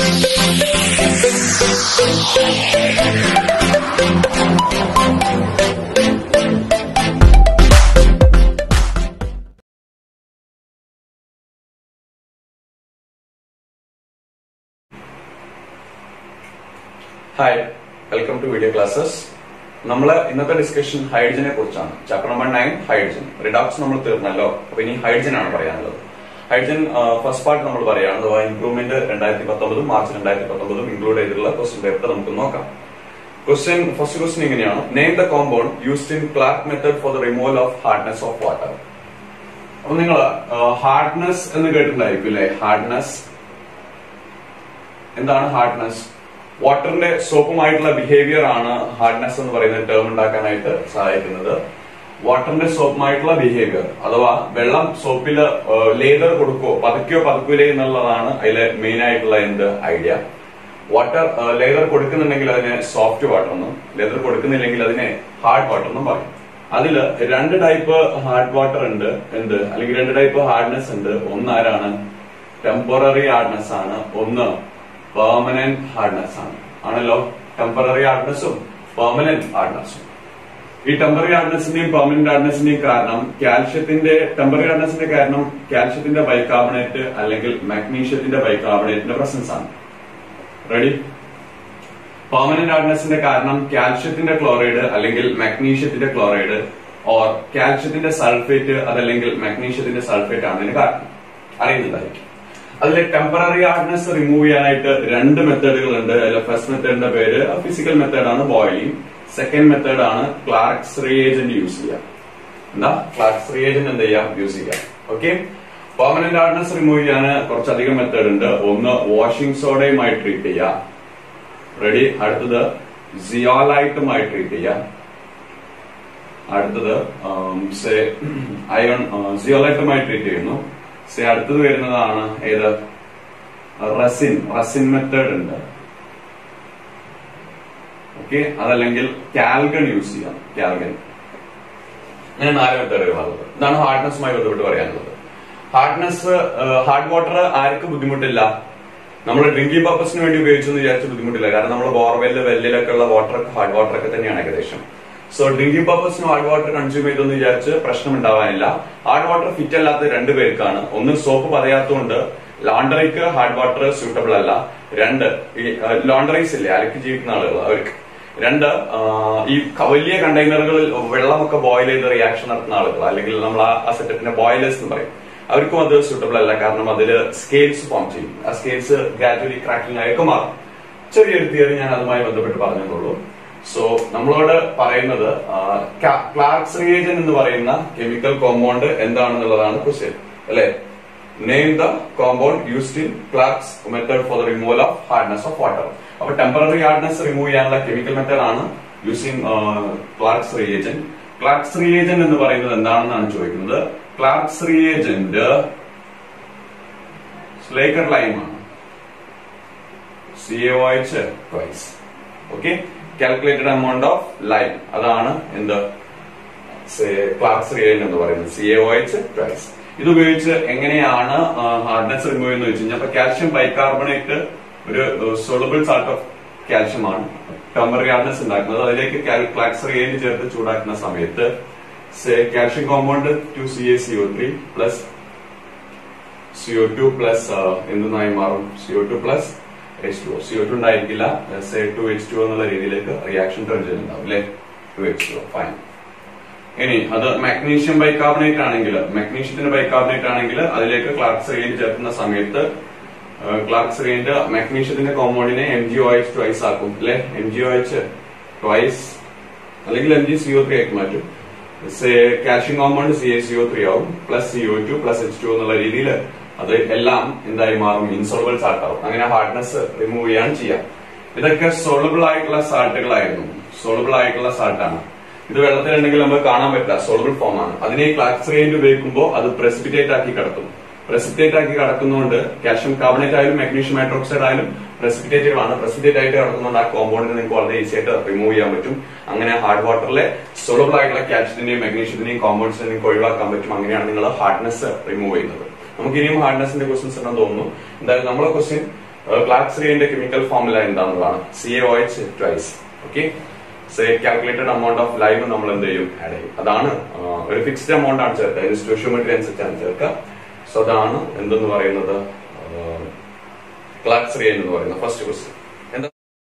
Hi welcome to video classes നമ്മൾ ഇന്നത്തെ discussion ഹൈഡ്രജനെ കുറിച്ചാണ് chapter number nine hydrogen redox നമ്മൾ തീർന്നല്ലോ അപ്പൊ ഇനി ഹൈഡ്രജൻ ആണ് പറയാനുള്ളത് ഹൈഡ്രജൻ ഫസ്റ്റ് പാർട്ട് നമ്മൾ പറയാണ് അഥവാ ഇംപ്രൂവ്മെന്റ് രണ്ടായിരത്തി പത്തൊമ്പതും മാർച്ച് രണ്ടായിരത്തി പത്തൊമ്പതും ഇൻക്ലൂഡ് ചെയ്തിട്ടുള്ള ക്വസ്റ്റ്യൻ പേപ്പർ നമുക്ക് നോക്കാം ക്വസ്റ്റ്യൻ ഫസ്റ്റ് ക്വസ്റ്റ്യൻ ഇങ്ങനെയാണ് name the compound used in Clark method for the removal of hardness of water അപ്പൊ നിങ്ങൾ ഹാർഡ്നെസ് എന്ന് കേട്ടിട്ടുണ്ടായിരിക്കും അല്ലെ ഹാർഡ്നെസ് എന്താണ് ഹാർഡ്നെസ് വാട്ടറിന്റെ സോപ്പുമായിട്ടുള്ള ബിഹേവിയർ ആണ് ഹാർഡ്നെസ് എന്ന് പറയുന്ന ടേം ഉണ്ടാക്കാനായിട്ട് സഹായിക്കുന്നത് വാട്ടറിന്റെ സോപ്പുമായിട്ടുള്ള ബിഹേവിയർ അഥവാ വെള്ളം സോപ്പിൽ ലേതർ കൊടുക്കോ പതക്കോ പതക്കൂലേ എന്നുള്ളതാണ് അതിലെ മെയിൻ ആയിട്ടുള്ള എന്ത് ഐഡിയ വാട്ടർ ലേതർ കൊടുക്കുന്നുണ്ടെങ്കിൽ അതിനെ സോഫ്റ്റ് വാട്ടർ എന്നും ലേതർ കൊടുക്കുന്നില്ലെങ്കിൽ അതിനെ ഹാർഡ് വാട്ടർ എന്നും പറയും അതിൽ രണ്ട് ടൈപ്പ് ഹാർഡ് വാട്ടർ ഉണ്ട് എന്ത് അല്ലെങ്കിൽ രണ്ട് ടൈപ്പ് ഹാർഡ്നെസ് ഉണ്ട് ഒന്ന് ആരാണ് ടെമ്പററി ഹാർഡ്നെസ് ആണ് ഒന്ന് പെർമനന്റ് ഹാർഡ്നെസ് ആണ് ആണല്ലോ ടെമ്പററി ഹാർഡ്നെസ്സും പെർമനന്റ് ഹാർഡ്നെസ്സും ഈ ടെമ്പററി ഹാർഡ്നെസിന്റെയും പെർമനന്റ് ഹാർഡ്നെസിന്റെയും കാരണം കാൽഷ്യത്തിന്റെ ടെമ്പററി ഹാർഡ്നെസിന്റെ കാരണം കാൽഷ്യത്തിന്റെ ബൈകാർബണേറ്റ് അല്ലെങ്കിൽ മാഗ്നീഷ്യത്തിന്റെ ബൈകാർബണേറ്റിന്റെ പ്രസൻസ് ആണ് റെഡി പെർമനന്റ് ഹാർഡ്നെസിന്റെ കാരണം കാൽഷ്യത്തിന്റെ ക്ലോറൈഡ് അല്ലെങ്കിൽ മാഗ്നീഷ്യത്തിന്റെ ക്ലോറൈഡ് ഓർ കാൽഷ്യത്തിന്റെ സൾഫേറ്റ് അതല്ലെങ്കിൽ മാഗ്നീഷ്യത്തിന്റെ സൾഫേറ്റ് ആണ് ഇതിന് കാരണം അറിയുന്നുണ്ടായിരിക്കും അതിലെ ടെമ്പററി ഹാർഡ്നെസ് റിമൂവ് ചെയ്യാനായിട്ട് രണ്ട് മെത്തേഡുകൾ ഉണ്ട് അതിലെ ഫസ്റ്റ് മെത്തേഡിന്റെ പേര് ഫിസിക്കൽ മെത്തേഡാണ് ബോയിലിംഗ് സെക്കൻഡ് മെത്തേഡാണ് ക്ലാർക്സ് റിയേജന്റ് യൂസ് ചെയ്യുക എന്താ ക്ലാർക്സ് റിയേജന്റ് എന്ത് ചെയ്യാം യൂസ് ചെയ്യാം ഓക്കെ പെർമനന്റ് ഹാർഡ്നെസ് റിമൂവ് ചെയ്യാൻ കുറച്ചധികം മെത്തേഡ് ഉണ്ട് ഒന്ന് വാഷിംഗ് സോഡയുമായി ട്രീറ്റ് ചെയ്യാം റെഡി അടുത്തത് സിയോലൈറ്റുമായി ട്രീറ്റ് ചെയ്യാം അടുത്തത് സേ അയോൺ സിയോലൈറ്റുമായി ട്രീറ്റ് ചെയ്യുന്നു സേ അടുത്തത് വരുന്നതാണ് ഏത് റസിൻ റസിൻ മെത്തേഡ് ഉണ്ട് ഓക്കെ അതല്ലെങ്കിൽ കാൽഗൺ യൂസ് ചെയ്യാം കാൽഗൺ അങ്ങനെ നാല് മെത്തേഡുകളുള്ളത് ഇതാണ് ഹാർഡ്നെസ്സുമായി ബന്ധപ്പെട്ട് പറയാനുള്ളത് ഹാർഡ്നെസ് ഹാർഡ് വാട്ടർ ആർക്കും ബുദ്ധിമുട്ടില്ല നമ്മൾ ഡ്രിങ്കിങ് പർപ്പസിന് വേണ്ടി ഉപയോഗിച്ചെന്ന് വിചാരിച്ച ബുദ്ധിമുട്ടില്ല കാരണം നമ്മൾ ബോർവെല്ല് വെല്ലിലൊക്കെ ഉള്ള വാട്ടർ ഹാർഡ് വാട്ടർ ഒക്കെ തന്നെയാണ് ഏകദേശം സോ ഡ്രിങ്കിങ് പർപ്പസിന് ഹാർഡ് വാട്ടർ കൺസ്യൂം ചെയ്തെന്ന് വിചാരിച്ച് പ്രശ്നം ഉണ്ടാവാനില്ല ഹാർഡ് വാട്ടർ ഫിറ്റ് അല്ലാത്ത രണ്ട് പേർക്കാണ് ഒന്ന് സോപ്പ് പതയാത്തതുകൊണ്ട് ലോണ്ടറിക്ക് ഹാർഡ് വാട്ടർ സൂട്ടബിൾ അല്ല രണ്ട് ഈ ലോണ്ടറീസ് ഇല്ലേ അലക്കി ജീവിക്കുന്ന ആളുകൾ അവർക്ക് രണ്ട് ഈ വലിയ കണ്ടെയ്നറുകളിൽ വെള്ളമൊക്കെ ബോയിൽ ചെയ്ത് റിയാക്ഷൻ നടത്തുന്ന ആളുകൾ അല്ലെങ്കിൽ നമ്മൾ ആ സെറ്റപ്പിനെ ബോയിലേഴ്സ് എന്ന് പറയും അവർക്കും അത് സൂട്ടബിൾ അല്ല കാരണം അതിൽ സ്കെയിൽസ് ഫോം ചെയ്യും ആ സ്കെയിൽസ് ഗ്രാജുവലി ക്രാക്കിംഗ് ആയൊക്കെ മാറും ചെറിയൊരു തിയറി ഞാൻ അതുമായി ബന്ധപ്പെട്ട് പറഞ്ഞെന്നുള്ളൂ സോ നമ്മളോട് പറയുന്നത് ക്ലാർക്സ് റിയേജൻ എന്ന് പറയുന്ന കെമിക്കൽ കോമ്പൗണ്ട് എന്താണെന്നുള്ളതാണ് ക്വസ്റ്റ്യൻ അല്ലെ name the compound used in Clark's method for the removal of hardness of water അപ്പൊ ടെമ്പററി ഹാർഡ്നെസ് റിമൂവ് ചെയ്യാനുള്ള കെമിക്കൽ മെത്തേഡ് ആണ് using Clark's reagent Clark's reagent എന്ന് പറയുന്നത് എന്താണെന്നാണ് ചോദിക്കുന്നത് ക്ലാർക്സ് റിയേജന്റ് സ്ലേക്കർ ലൈമാണ് സി എ വായിച്ച് twice okay calculated amount of lime അതാണ് എന്ത് ക്ലാർക്സ് റിയേജന്റ് എന്ന് പറയുന്നത് സി എ വായിച്ച് ട്വൈസ് ഇത് ഉപയോഗിച്ച് എങ്ങനെയാണ് ഹാർഡ്നെസ് റിമൂവ് എന്ന് വെച്ച് കഴിഞ്ഞാൽ കാൽഷ്യം ബൈകാർബണേറ്റ് ഒരു സോളബിൾ സാൾട്ട് ഓഫ് കാൽഷ്യം ആണ് ടെമ്പററി ഹാർഡ്നെസ് ഉണ്ടാക്കുന്നത് അതിലേക്ക് ക്ലാക്സ് റിയേജന്റ് ചേർത്ത് ചൂടാക്കുന്ന സമയത്ത് calcium compound two C A C O three plus C O two plus എന്തെന്നായി മാറും C O two plus H two C O two ഉണ്ടായിരിക്കില്ല സെ ടു എച്ച് ടു എന്നുള്ള രീതിയിലേക്ക് റിയാക്ഷൻ ടേൺ ചെയ്യുന്നുണ്ടാവും അല്ലെ ടു എച്ച് ടു ഫൈൻ ഇനി അത് മാഗ്നീഷ്യം ബൈകാർബണേറ്റ് ആണെങ്കിൽ മാഗ്നീഷ്യത്തിന്റെ ബൈകാർബണേറ്റ് ആണെങ്കിൽ അതിലേക്ക് ക്ലാർക്സ് റിയേജന്റ് ചേർക്കുന്ന സമയത്ത് ക്ലാർക്സ് റിയേജന്റ് മാഗ്നീഷ്യത്തിന്റെ കോമ്പൗണ്ടിനെ M G O H twice ആക്കും അല്ലെ M G O H twice അല്ലെങ്കിൽ എം ജി സിഒ ത്രീ ആക്കി മാറ്റും calcium compound C A C O three ആവും plus C O two plus H two എന്നുള്ള രീതിയിൽ അത് എല്ലാം എന്തായി മാറും ഇൻസോളബിൾ സാൾട്ട് ആവും അങ്ങനെ ഹാർഡ്നെസ് റിമൂവ് ചെയ്യാൻ ചെയ്യാം ഇതൊക്കെ സോളബിൾ ആയിട്ടുള്ള സാൾട്ടുകളായിരുന്നു സോളബിൾ ആയിട്ടുള്ള സാൾട്ടാണ് ഇത് വെള്ളത്തിലുണ്ടെങ്കിൽ നമുക്ക് കാണാൻ പറ്റില്ല സോളബിൾ ഫോം ആണ് അതിനെ ക്ലാക്സ് റേഞ്ച് ഉപയോഗിക്കുമ്പോൾ അത് പ്രസിപ്പിറ്റേറ്റ് ആക്കി കിടക്കും പ്രസിപ്പിറ്റേറ്റ് ആക്കി കിടക്കുന്നതുകൊണ്ട് കാൽഷ്യം കാർബണേറ്റ് ആയാലും മാഗ്നീഷ്യം ഹൈഡ്രോക്സൈഡ് ആയാലും പ്രസിപ്പിറ്റേറ്റീവ് ആണ് പ്രസിപ്പിറ്റേറ്റ് ആയിട്ട് കിടക്കുന്നതുകൊണ്ട് ആ കോമ്പൗണ്ടിനെ നിങ്ങൾക്ക് വളരെ ഈസി ആയിട്ട് റിമൂവ് ചെയ്യാൻ പറ്റും അങ്ങനെ ഹാർഡ് വാട്ടറിലെ സോളബിൾ ആയിട്ടുള്ള കാൽഷ്യത്തിന്റെയും മാഗ്നീഷ്യത്തിന്റെയും കോമ്പൗണ്ട്സിനെ നിങ്ങൾക്ക് ഒഴിവാക്കാൻ പറ്റും അങ്ങനെയാണ് നിങ്ങൾ ഹാർഡ്നെസ് റിമൂവ് ചെയ്യുന്നത് നമുക്ക് ഇനിയും ഹാർഡ്നെസിന്റെ ക്വസ്റ്റ്യൻസ് ഉണ്ടെന്ന് തോന്നുന്നു എന്തായാലും നമ്മളെ ക്വസ്റ്റ്യൻ ക്ലാക്സ് റിയന്റെ കെമിക്കൽ ഫോർമുല എന്താണെന്നതാണ് C A O H twice okay calculated amount of lime നമ്മൾ എന്ത് ചെയ്യും ആഡ് ചെയ്യും അതാണ് ആ, ഒരു ഫിക്സ്ഡ് എമൗണ്ട് ആണ് ചേർക്കുക അതിന് സ്റ്റോഷ്യോമെട്രി അനുസരിച്ചാണ് ചേർക്കുക സോ അതാണ് എന്തെന്ന് പറയുന്നത് ക്ലാക്സ് റിയൻ എന്ന് പറയുന്നത് ഫസ്റ്റ് ക്വസ്റ്റ്യൻ എന്താ